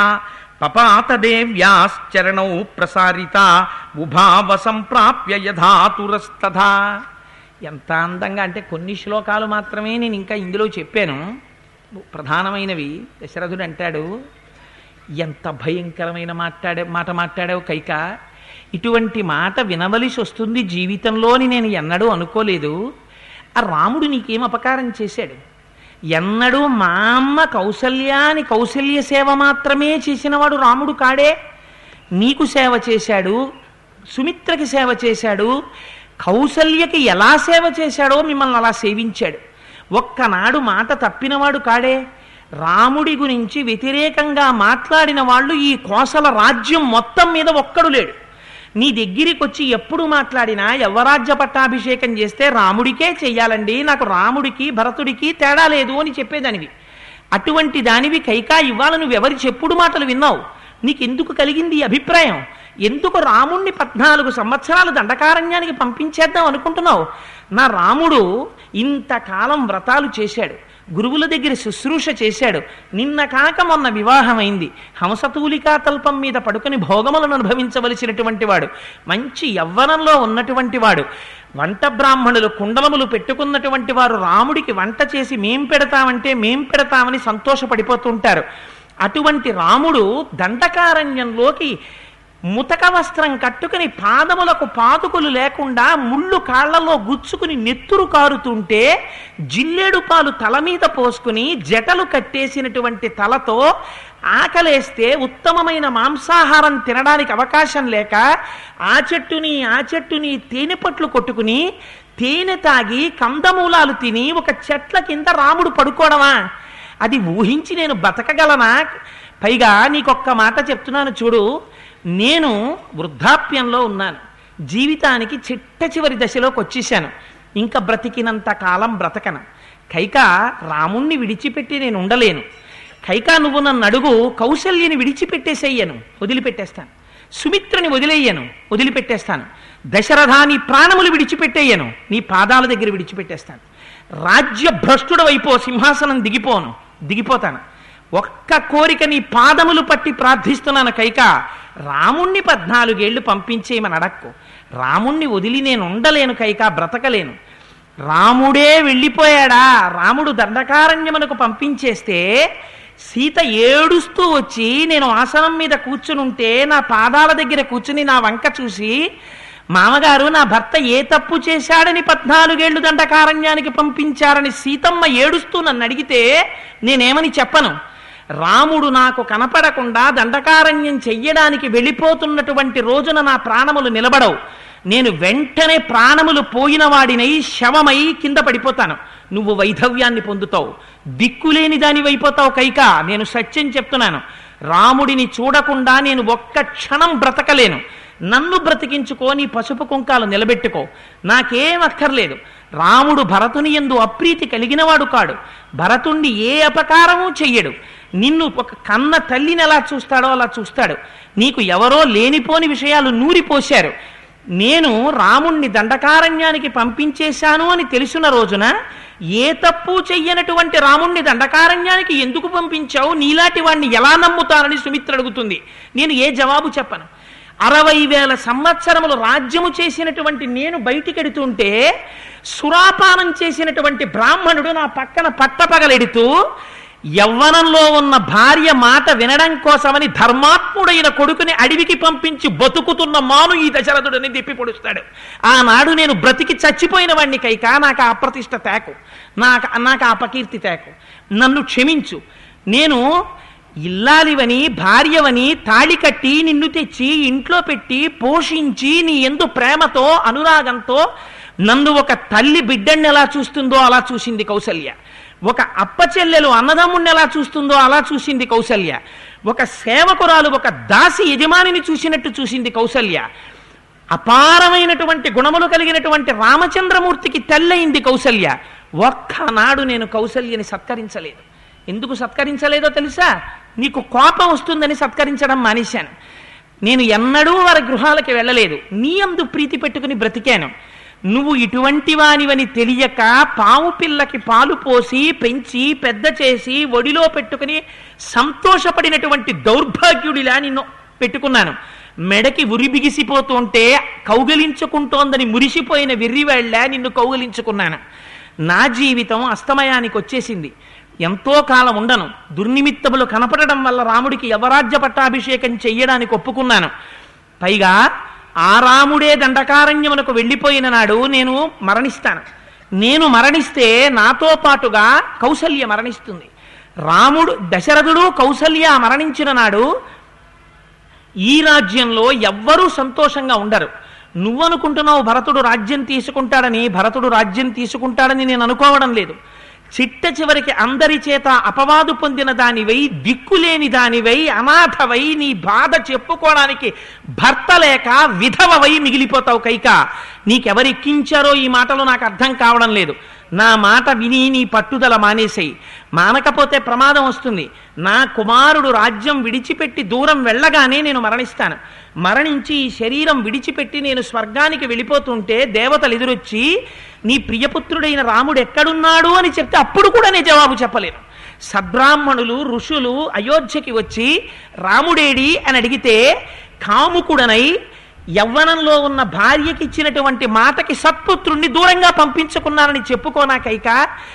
పపాతదేవ్యాశ్చరణౌ ప్రసారిత ఉభావ సంప్రాప్య యథాతురస్తథా ఎంత అందంగా అంటే కొన్ని శ్లోకాలు మాత్రమే నేను ఇంకా ఇందులో చెప్పాను ప్రధానమైనవి దశరథుడు అంటాడు ఎంత భయంకరమైన మాట్లాడే మాట మాట్లాడావు కైక ఇటువంటి మాట వినవలసి వస్తుంది జీవితంలోని నేను ఎన్నడూ అనుకోలేదు ఆ రాముడు నీకేం అపకారం చేశాడు ఎన్నడూ మా అమ్మ కౌసల్యాని కౌసల్య సేవ మాత్రమే చేసినవాడు రాముడు కాడే నీకు సేవ చేశాడు సుమిత్రకి సేవ చేశాడు కౌసల్యకి ఎలా సేవ చేశాడో మిమ్మల్ని అలా సేవించాడు ఒక్కనాడు మాట తప్పినవాడు కాడే రాముడి గురించి వ్యతిరేకంగా మాట్లాడిన వాళ్ళు ఈ కోసల రాజ్యం మొత్తం మీద ఒక్కడు లేడు నీ దగ్గరికి వచ్చి ఎప్పుడు మాట్లాడినా యవ్వరాజ్య పట్టాభిషేకం చేస్తే రాముడికే చెయ్యాలండి నాకు రాముడికి భరతుడికి తేడా లేదు అని చెప్పేదానివి అటువంటి దానివి కైకా ఇవాళ నువ్వెవరి చెప్పుడు మాటలు విన్నావు నీకెందుకు కలిగింది ఈ అభిప్రాయం ఎందుకు రాముణ్ణి పద్నాలుగు సంవత్సరాలు దండకారణ్యానికి పంపించేద్దాం అనుకుంటున్నావు నా రాముడు ఇంతకాలం వ్రతాలు చేశాడు గురువుల దగ్గర శుశ్రూష చేశాడు నిన్న కాక మొన్న వివాహమైంది హంసతూలికా తల్పం మీద పడుకుని భోగములను అనుభవించవలసినటువంటి వాడు మంచి యవ్వనంలో ఉన్నటువంటి వాడు వంట బ్రాహ్మణులు కుండలములు పెట్టుకున్నటువంటి వారు రాముడికి వంట చేసి మేం పెడతామంటే మేం పెడతామని సంతోషపడిపోతుంటారు అటువంటి రాముడు దండకారణ్యంలోకి ముతక వస్త్రం కట్టుకుని పాదములకు పాదుకులు లేకుండా ముళ్ళు కాళ్లలో గుచ్చుకుని నెత్తురు కారుతుంటే జిల్లేడు పాలు తల మీద పోసుకుని జటలు కట్టేసినటువంటి తలతో ఆకలేస్తే ఉత్తమమైన మాంసాహారం తినడానికి అవకాశం లేక ఆ చెట్టుని ఆ చెట్టుని తేనె పట్లు కొట్టుకుని తేనె తాగి కందమూలాలు తిని ఒక చెట్ల కింద రాముడు పడుకోవడమా అది ఊహించి నేను బతకగలనా పైగా నీకొక్క మాట చెప్తున్నాను చూడు నేను వృద్ధాప్యంలో ఉన్నాను జీవితానికి చిట్ట చివరి దశలోకి వచ్చేసాను ఇంకా బ్రతికినంత కాలం బ్రతకను కైక రాముణ్ణి విడిచిపెట్టి నేను ఉండలేను కైక నువ్వు నన్ను అడుగు కౌశల్యని విడిచిపెట్టేసేయ్యను వదిలిపెట్టేస్తాను సుమిత్రని వదిలేయ్యను వదిలిపెట్టేస్తాను దశరథాని ప్రాణములు విడిచిపెట్టేయ్యను నీ పాదాల దగ్గర విడిచిపెట్టేస్తాను రాజ్య భ్రష్టుడవైపో సింహాసనం దిగిపోను దిగిపోతాను ఒక్క కోరిక నీ పాదములు పట్టి ప్రార్థిస్తున్నాను కైక రాముణ్ణి పద్నాలుగేళ్లు పంపించేయమని అడక్కు రాముణ్ణి వదిలి నేను ఉండలేను కైక బ్రతకలేను రాముడే వెళ్ళిపోయాడా రాముడు దండకారణ్యమునకు పంపించేస్తే సీత ఏడుస్తూ వచ్చి నేను ఆసనం మీద కూర్చునుంటే నా పాదాల దగ్గర కూర్చుని నా వంక చూసి మామగారు నా భర్త ఏ తప్పు చేశాడని పద్నాలుగేళ్లు దండకారణ్యానికి పంపించారని సీతమ్మ ఏడుస్తూ నన్ను అడిగితే నేనేమని చెప్పను రాముడు నాకు కనపడకుండా దండకారణ్యం చెయ్యడానికి వెళ్ళిపోతున్నటువంటి రోజున నా ప్రాణములు నిలబడవు నేను వెంటనే ప్రాణములు పోయిన వాడినై శవమై కింద పడిపోతాను నువ్వు వైధవ్యాన్ని పొందుతావు దిక్కులేని దాని అయిపోతావు కైక నేను సత్యం చెప్తున్నాను రాముడిని చూడకుండా నేను ఒక్క క్షణం బ్రతకలేను నన్ను బ్రతికించుకో నీ పసుపు కుంకాలు నిలబెట్టుకో నాకేం అక్కర్లేదు రాముడు భరతుని ఎందు అప్రీతి కలిగినవాడు కాడు భరతుణ్ణి ఏ అపకారము చెయ్యడు నిన్ను ఒక కన్న తల్లిని ఎలా చూస్తాడో అలా చూస్తాడు నీకు ఎవరో లేనిపోని విషయాలు నూరిపోశారు నేను రాముణ్ణి దండకారణ్యానికి పంపించేశాను అని తెలిసిన రోజున ఏ తప్పు చెయ్యనటువంటి రాముణ్ణి దండకారణ్యానికి ఎందుకు పంపించావు నీలాంటి వాణ్ణి ఎలా నమ్ముతానని సుమిత్ర అడుగుతుంది నేను ఏ జవాబు చెప్పను అరవై వేల సంవత్సరములు రాజ్యము చేసినటువంటి నేను బయటికెడుతుంటే సురాపానం చేసినటువంటి బ్రాహ్మణుడు నా పక్కన పట్టపగలెడుతూ యవ్వనంలో ఉన్న భార్య మాట వినడం కోసమని ధర్మాత్ముడైన కొడుకుని అడవికి పంపించి బతుకుతున్న మాను ఈ దశరథుడిని తిప్పి పొడుస్తాడు ఆనాడు నేను బ్రతికి చచ్చిపోయిన వాడిని కైక నాకు ఆ అప్రతిష్ట తేకు నాకు నాకు ఆ అపకీర్తి తేకు నన్ను క్షమించు నేను ఇల్లాలివని భార్యవని తాళి కట్టి నిన్ను తెచ్చి ఇంట్లో పెట్టి పోషించి నీ ఎందు ప్రేమతో అనురాగంతో నన్ను ఒక తల్లి బిడ్డని ఎలా చూస్తుందో అలా చూసింది కౌసల్య ఒక అప్ప చెల్లెలు అన్నదమ్ముణ్ణి ఎలా చూస్తుందో అలా చూసింది కౌసల్య ఒక సేవకురాలు ఒక దాసి యజమానిని చూసినట్టు చూసింది కౌసల్య అపారమైనటువంటి గుణములు కలిగినటువంటి రామచంద్రమూర్తికి తెల్లయింది కౌసల్య ఒక్కనాడు నేను కౌసల్యని సత్కరించలేదు ఎందుకు సత్కరించలేదో తెలుసా నీకు కోపం వస్తుందని సత్కరించడం మానేశాను నేను ఎన్నడూ వారి గృహాలకి వెళ్ళలేదు నీ అందు ప్రీతి పెట్టుకుని బ్రతికాను నువ్వు ఇటువంటి వానివని తెలియక పాము పిల్లకి పాలు పోసి పెంచి పెద్ద చేసి ఒడిలో పెట్టుకుని సంతోషపడినటువంటి దౌర్భాగ్యుడిలా నిన్ను పెట్టుకున్నాను మెడకి ఉరి బిగిసిపోతుంటే కౌగలించుకుంటోందని మురిసిపోయిన వెర్రివేళ్ల నిన్ను కౌగలించుకున్నాను నా జీవితం అస్తమయానికి వచ్చేసింది ఎంతో కాలం ఉండను దుర్నిమిత్తములు కనపడడం వల్ల రాముడికి యవరాజ్య పట్టాభిషేకం చెయ్యడానికి ఒప్పుకున్నాను పైగా ఆ రాముడే దండకారణ్యమునకు వెళ్ళిపోయిన నాడు నేను మరణిస్తాను నేను మరణిస్తే నాతో పాటుగా కౌసల్య మరణిస్తుంది రాముడు దశరథుడు కౌసల్య మరణించిన నాడు ఈ రాజ్యంలో ఎవ్వరూ సంతోషంగా ఉండరు నువ్వనుకుంటున్నావు భరతుడు రాజ్యం తీసుకుంటాడని భరతుడు రాజ్యం తీసుకుంటాడని నేను అనుకోవడం లేదు చిట్ట చివరికి అందరి చేత అపవాదు పొందిన దానివై దిక్కులేని దానివై అనాథవై నీ బాధ చెప్పుకోవడానికి భర్త లేక విధవవై మిగిలిపోతావు కైక నీకెవరెక్కించారో ఈ మాటలు నాకు అర్థం కావడం లేదు నా మాట విని నీ పట్టుదల మానేసేయి మానకపోతే ప్రమాదం వస్తుంది నా కుమారుడు రాజ్యం విడిచిపెట్టి దూరం వెళ్ళగానే నేను మరణిస్తాను మరణించి ఈ శరీరం విడిచిపెట్టి నేను స్వర్గానికి వెళ్ళిపోతుంటే దేవతలు ఎదురొచ్చి నీ ప్రియపుత్రుడైన రాముడు ఎక్కడున్నాడు అని చెప్తే అప్పుడు కూడా నేను జవాబు చెప్పలేను సద్బ్రాహ్మణులు ఋషులు అయోధ్యకి వచ్చి రాముడేడి అని అడిగితే కాముకుడనై యవ్వనంలో ఉన్న భార్యకి ఇచ్చినటువంటి మాటకి సత్పుత్రుణ్ణి దూరంగా పంపించుకున్నానని చెప్పుకోనాకైక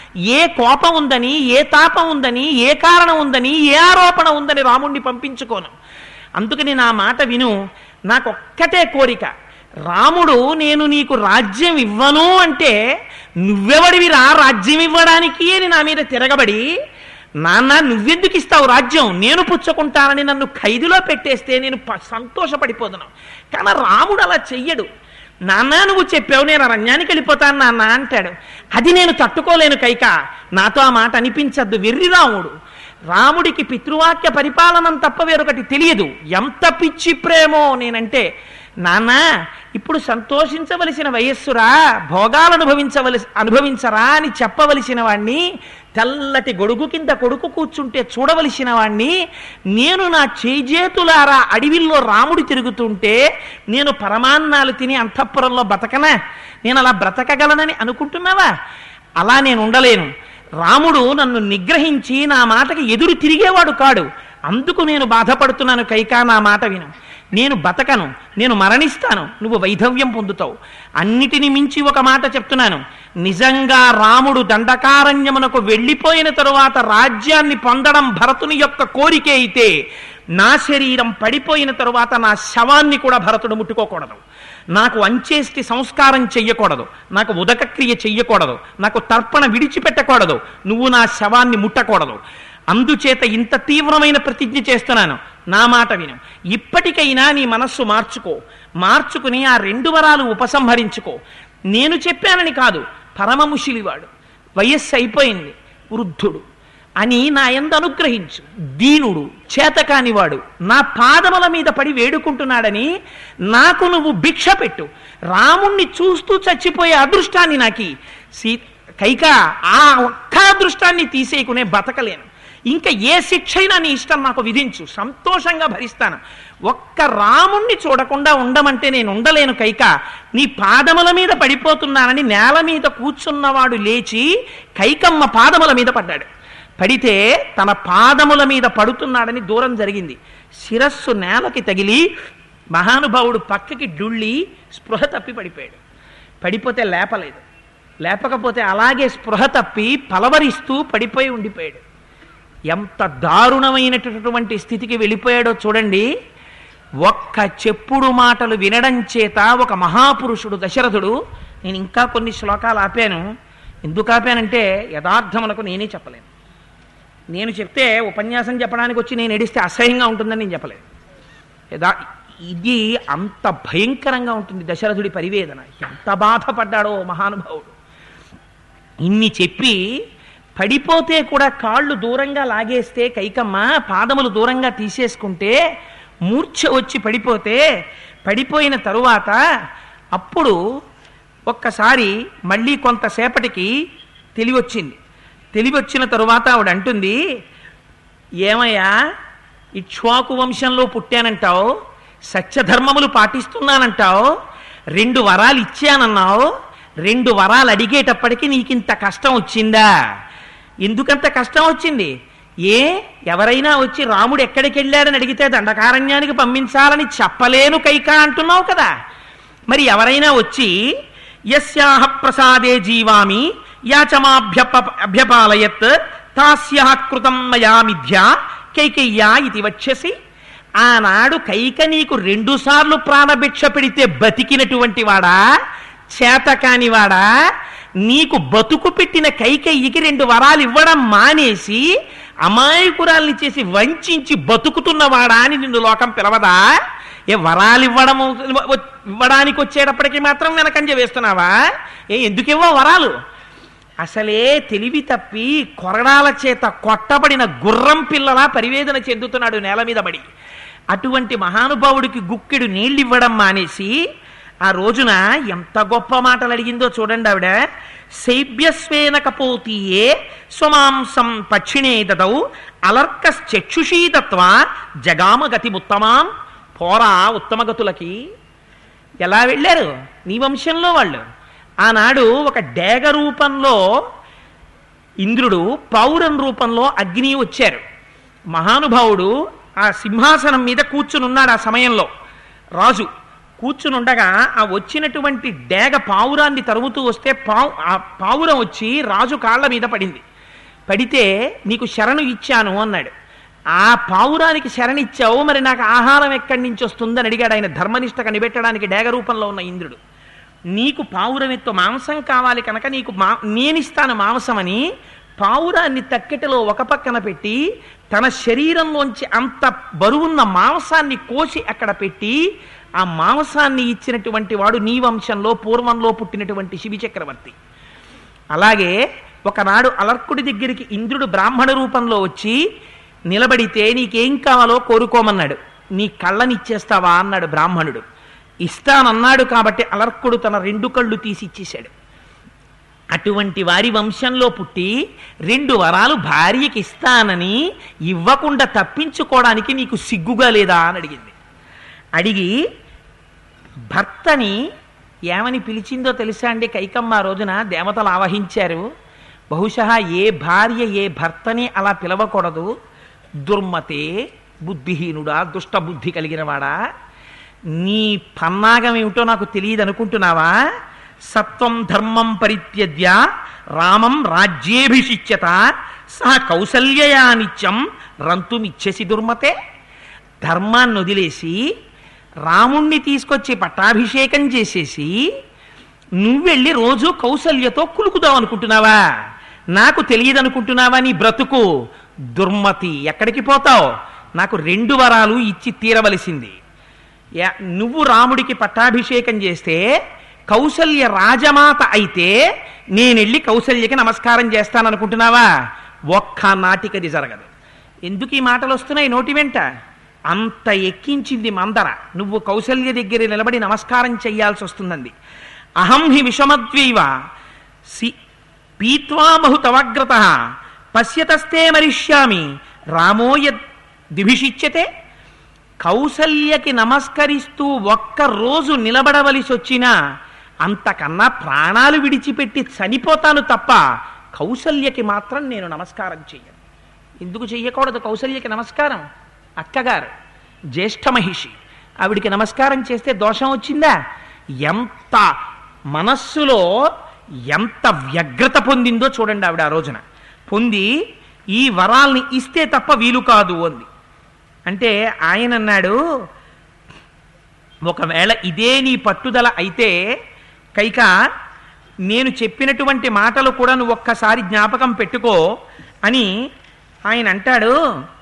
ఏ కోపం ఉందని ఏ తాపం ఉందని ఏ కారణం ఉందని ఏ ఆరోపణ ఉందని రాముణ్ణి పంపించుకోను అందుకని నా మాట విను నాకొక్కటే కోరిక రాముడు నేను నీకు రాజ్యం ఇవ్వను అంటే నువ్వెవడివిరా రాజ్యం ఇవ్వడానికి అని నా మీద తిరగబడి నాన్న నువ్వెందుకు ఇస్తావు రాజ్యం నేను పుచ్చుకుంటానని నన్ను ఖైదులో పెట్టేస్తే నేను ప- సంతోషపడిపోదును కానీ రాముడు అలా చెయ్యడు నాన్న నువ్వు చెప్పావు నేను అరణ్యానికి వెళ్ళిపోతాను నాన్న అంటాడు అది నేను తట్టుకోలేను కైక నాతో ఆ మాట అనిపించద్దు వెర్రి రాముడు రాముడికి పితృవాక్య పరిపాలనం తప్ప వేరొకటి తెలియదు ఎంత పిచ్చి ప్రేమో నేనంటే నాన్న ఇప్పుడు సంతోషించవలసిన వయస్సురా భోగాలు అనుభవించవలసి అనుభవించరా అని చెప్పవలసిన వాణ్ణి తెల్లటి గొడుగు కింద కొడుకు కూర్చుంటే చూడవలసిన వాణ్ణి నేను నా చేజేతులారా అడవిల్లో రాముడు తిరుగుతుంటే నేను పరమాన్నాలు తిని అంతఃపురంలో బతకనా నేను అలా బ్రతకగలనని అనుకుంటున్నావా అలా నేను ఉండలేను రాముడు నన్ను నిగ్రహించి నా మాటకి ఎదురు తిరిగేవాడు కాడు అందుకు నేను బాధపడుతున్నాను కైకా నా మాట విను నేను బతకను నేను మరణిస్తాను నువ్వు వైధవ్యం పొందుతావు అన్నిటిని మించి ఒక మాట చెప్తున్నాను నిజంగా రాముడు దండకారణ్యమునకు వెళ్ళిపోయిన తరువాత రాజ్యాన్ని పొందడం భరతుని యొక్క కోరికే అయితే నా శరీరం పడిపోయిన తరువాత నా శవాన్ని కూడా భరతుడు ముట్టుకోకూడదు నాకు అంచేష్టి సంస్కారం చెయ్యకూడదు నాకు ఉదకక్రియ చెయ్యకూడదు నాకు తర్పణ విడిచిపెట్టకూడదు నువ్వు నా శవాన్ని ముట్టకూడదు అందుచేత ఇంత తీవ్రమైన ప్రతిజ్ఞ చేస్తున్నాను నా మాట విను ఇప్పటికైనా నీ మనస్సు మార్చుకో మార్చుకుని ఆ రెండు వరాలు ఉపసంహరించుకో నేను చెప్పానని కాదు పరమముషిలివాడు వయస్సు అయిపోయింది వృద్ధుడు అని నా ఎందు అనుగ్రహించు దీనుడు చేతకానివాడు నా పాదముల మీద పడి వేడుకుంటున్నాడని నాకు నువ్వు భిక్ష పెట్టు రాముణ్ణి చూస్తూ చచ్చిపోయే అదృష్టాన్ని నాకి సీ కైక ఆ ఒక్క అదృష్టాన్ని తీసేయకునే బతకలేను ఇంకా ఏ శిక్ష అయినా నీ ఇష్టం నాకు విధించు సంతోషంగా భరిస్తాను ఒక్క రాముణ్ణి చూడకుండా ఉండమంటే నేను ఉండలేను కైక నీ పాదముల మీద పడిపోతున్నానని నేల మీద కూర్చున్నవాడు లేచి కైకమ్మ పాదముల మీద పడ్డాడు పడితే తన పాదముల మీద పడుతున్నాడని దూరం జరిగింది శిరస్సు నేలకి తగిలి మహానుభావుడు పక్కకి డుళ్ళి స్పృహ తప్పి పడిపోయాడు పడిపోతే లేపలేదు లేపకపోతే అలాగే స్పృహ తప్పి పలవరిస్తూ పడిపోయి ఉండిపోయాడు ఎంత దారుణమైనటువంటి స్థితికి వెళ్ళిపోయాడో చూడండి ఒక్క చెప్పుడు మాటలు వినడం చేత ఒక మహాపురుషుడు దశరథుడు నేను ఇంకా కొన్ని శ్లోకాలు ఆపాను ఎందుకు ఆపానంటే యథార్థమునకు నేనే చెప్పలేను నేను చెప్తే ఉపన్యాసం చెప్పడానికి వచ్చి నేను ఎడిస్తే అసహ్యంగా ఉంటుందని నేను చెప్పలేదు యథా ఇది అంత భయంకరంగా ఉంటుంది దశరథుడి పరివేదన ఎంత బాధపడ్డాడో మహానుభావుడు ఇన్ని చెప్పి పడిపోతే కూడా కాళ్ళు దూరంగా లాగేస్తే కైకమ్మ పాదములు దూరంగా తీసేసుకుంటే మూర్ఛ వచ్చి పడిపోతే పడిపోయిన తరువాత అప్పుడు ఒక్కసారి మళ్ళీ కొంతసేపటికి తెలివొచ్చింది తెలివొచ్చిన తరువాత ఆవిడ అంటుంది ఏమయ్యా ఇక్ష్వాకు వంశంలో పుట్టానంటావు సత్యధర్మములు పాటిస్తున్నానంటావు రెండు వరాలు ఇచ్చానన్నావు రెండు వరాలు అడిగేటప్పటికి నీకింత కష్టం వచ్చిందా ఎందుకంత కష్టం వచ్చింది ఏ ఎవరైనా వచ్చి రాముడు ఎక్కడికి వెళ్ళాడని అడిగితే దండకారణ్యానికి పంపించాలని చెప్పలేను కైక అంటున్నావు కదా మరి ఎవరైనా వచ్చి యస్యాహ ప్రసాదే జీవామి యాచమాభ్యప అభ్యపాలయత్ తాస్యః కృతం మయా మిథ్య కైకయ్యా ఇది వచ్చేసి ఆనాడు కైక నీకు రెండుసార్లు ప్రాణభిక్ష పెడితే బతికినటువంటి వాడా చేతకాని వాడా నీకు బతుకు పెట్టిన కైకయ్యకి రెండు వరాలు ఇవ్వడం మానేసి అమాయకురాల్ని చేసి వంచించి బతుకుతున్నవాడా అని నిన్ను లోకం పిలవదా ఏ వరాలు ఇవ్వడం ఇవ్వడానికి వచ్చేటప్పటికి మాత్రం వెనకంజ వేస్తున్నావా ఏ ఎందుకు ఇవ్వవు వరాలు అసలే తెలివి తప్పి కొరడాల చేత కొట్టబడిన గుర్రం పిల్లలా పరివేదన చెందుతున్నాడు నేల మీద పడి అటువంటి మహానుభావుడికి గుక్కెడు నీళ్ళు ఇవ్వడం మానేసి ఆ రోజున ఎంత గొప్ప మాటలు అడిగిందో చూడండి ఆవిడ శైబ్యస్వేన కపోతీయే స్వమాంసం పక్షిణే దదౌ అలర్కశ్చక్షుషీతత్వ జగామ గతి ఉత్తమాం పోరా ఉత్తమగతులకి ఎలా వెళ్ళారు నీ వంశంలో వాళ్ళు ఆనాడు ఒక డేగ రూపంలో ఇంద్రుడు పౌరం రూపంలో అగ్ని వచ్చారు మహానుభావుడు ఆ సింహాసనం మీద కూర్చునున్నాడు ఆ సమయంలో రాజు కూర్చునుండగా ఆ వచ్చినటువంటి డేగ పావురాన్ని తరుముతూ వస్తే పావు ఆ పావురం వచ్చి రాజు కాళ్ళ మీద పడింది పడితే నీకు శరణు ఇచ్చాను అన్నాడు ఆ పావురానికి శరణిచ్చావు మరి నాకు ఆహారం ఎక్కడి నుంచి వస్తుందని అడిగాడు ఆయన ధర్మనిష్ట కనిపెట్టడానికి డేగ రూపంలో ఉన్న ఇంద్రుడు నీకు పావురమెత్తు మాంసం కావాలి కనుక నీకు మా నేనిస్తాను మాంసమని పావురాన్ని తక్కెటలో ఒక పక్కన పెట్టి తన శరీరంలోంచి అంత బరువున్న మాంసాన్ని కోసి అక్కడ పెట్టి ఆ మాంసాన్ని ఇచ్చినటువంటి వాడు నీ వంశంలో పూర్వంలో పుట్టినటువంటి శివి చక్రవర్తి అలాగే ఒకనాడు అలర్కుడి దగ్గరికి ఇంద్రుడు బ్రాహ్మణ రూపంలో వచ్చి నిలబడితే నీకేం కావాలో కోరుకోమన్నాడు నీ కళ్ళనిచ్చేస్తావా అన్నాడు బ్రాహ్మణుడు ఇస్తానన్నాడు కాబట్టి అలర్కుడు తన రెండు కళ్ళు తీసి ఇచ్చేశాడు అటువంటి వారి వంశంలో పుట్టి రెండు వరాలు భార్యకి ఇస్తానని ఇవ్వకుండా తప్పించుకోవడానికి నీకు సిగ్గుగా లేదా అని అడిగింది అడిగి భర్తని ఏమని పిలిచిందో తెలుసా అండి కైకమ్మ ఆ రోజున దేవతలు ఆవహించారు బహుశా ఏ భార్య ఏ భర్తని అలా పిలవకూడదు దుర్మతే బుద్ధిహీనుడా దుష్ట బుద్ధి కలిగినవాడా నీ పన్నాగం ఏమిటో నాకు తెలియదు అనుకుంటున్నావా సత్వం ధర్మం పరిత్యజ్య రామం రాజ్యేభిషిచ్యత సహ కౌసల్యయా నిత్యం రంతుమిచ్చసి దుర్మతే ధర్మాన్ని వదిలేసి రాముణ్ణి తీసుకొచ్చి పట్టాభిషేకం చేసేసి నువ్వెళ్ళి రోజు కౌసల్యతో కులుకుదాం అనుకుంటున్నావా నాకు తెలియదు అనుకుంటున్నావా నీ బ్రతుకు దుర్మతి ఎక్కడికి పోతావు నాకు రెండు వరాలు ఇచ్చి తీరవలసింది యా- నువ్వు రాముడికి పట్టాభిషేకం చేస్తే కౌసల్య రాజమాత అయితే నేనెళ్ళి కౌసల్యకి నమస్కారం చేస్తాననుకుంటున్నావా ఒక్క నాటికది జరగదు ఎందుకు ఈ మాటలు వస్తున్నాయి నోటి వెంట అంత ఎక్కించింది మందర నువ్వు కౌసల్య దగ్గర నిలబడి నమస్కారం చెయ్యాల్సి వస్తుందండి అహం హి విషమద్వైవ సి పీత్వామహు తవగ్రత పశ్యతస్తే మరిష్యామి రామో యద్ దిభిషిచ్యతే కౌసల్యకి నమస్కరిస్తూ ఒక్క రోజు నిలబడవలసి వచ్చినా అంతకన్నా ప్రాణాలు విడిచిపెట్టి చనిపోతాను తప్ప కౌసల్యకి మాత్రం నేను నమస్కారం చెయ్యను ఎందుకు చెయ్యకూడదు కౌసల్యకి నమస్కారం అక్కగారు జ్యేష్ఠ మహిషి ఆవిడికి నమస్కారం చేస్తే దోషం వచ్చిందా ఎంత మనస్సులో ఎంత వ్యగ్రత పొందిందో చూడండి ఆవిడ ఆ రోజున పొంది ఈ వరాల్ని ఇస్తే తప్ప వీలు కాదు అంది అంటే ఆయన అన్నాడు ఒకవేళ ఇదే నీ పట్టుదల అయితే కైక నేను చెప్పినటువంటి మాటలు కూడా నువ్వు ఒక్కసారి జ్ఞాపకం పెట్టుకో అని ఆయన అంటాడు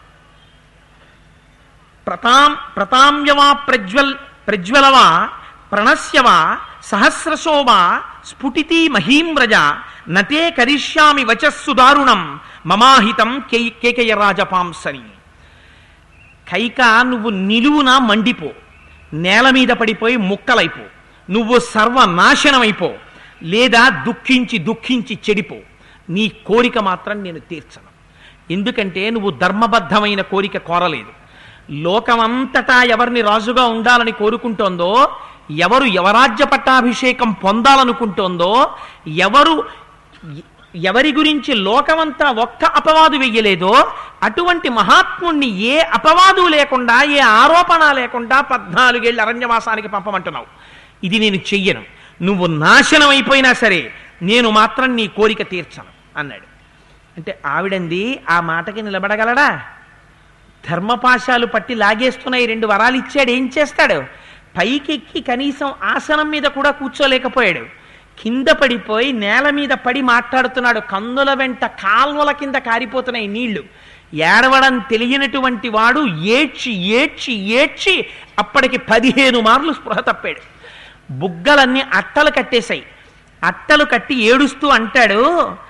ప్రతాం ప్రతామ్యవా ప్రజ్వల్ ప్రజ్వలవా ప్రణశ్యవా సహస్రశోభా స్ఫుటితీ మహీంవ్రజ నతే కరిష్యామి వచస్సు దారుణం మమాహితం కే కేకయ రాజపాంసని కైక నువ్వు నిలువున మండిపో నేల మీద పడిపోయి ముక్కలైపో నువ్వు సర్వనాశనమైపో లేదా దుఃఖించి దుఃఖించి చెడిపో నీ కోరిక మాత్రం నేను తీర్చను ఎందుకంటే నువ్వు ధర్మబద్ధమైన కోరిక కోరలేదు లోకమంతటా ఎవరిని రాజుగా ఉండాలని కోరుకుంటోందో ఎవరు యవరాజ్య పట్టాభిషేకం పొందాలనుకుంటోందో ఎవరు ఎవరి గురించి లోకమంతా ఒక్క అపవాదు వెయ్యలేదో అటువంటి మహాత్ముణ్ణి ఏ అపవాదు లేకుండా ఏ ఆరోపణ లేకుండా పద్నాలుగేళ్ళు అరణ్యవాసానికి పంపమంటున్నావు ఇది నేను చెయ్యను నువ్వు నాశనం అయిపోయినా సరే నేను మాత్రం నీ కోరిక తీర్చను అన్నాడు అంటే ఆవిడంది ఆ మాటకి నిలబడగలడా ధర్మపాశాలు పట్టి లాగేస్తున్నాయి రెండు వరాలు ఇచ్చాడు ఏం చేస్తాడు పైకెక్కి కనీసం ఆసనం మీద కూడా కూర్చోలేకపోయాడు కింద పడిపోయి నేల మీద పడి మాట్లాడుతున్నాడు కందుల వెంట కాల్వల కింద కారిపోతున్నాయి నీళ్లు ఏడవడం తెలియనటువంటి వాడు ఏడ్చి ఏడ్చి ఏడ్చి అప్పటికి పదిహేను మార్లు స్పృహ తప్పాడు బుగ్గలన్నీ అట్టలు కట్టేశాయి అట్టలు కట్టి ఏడుస్తూ అంటాడు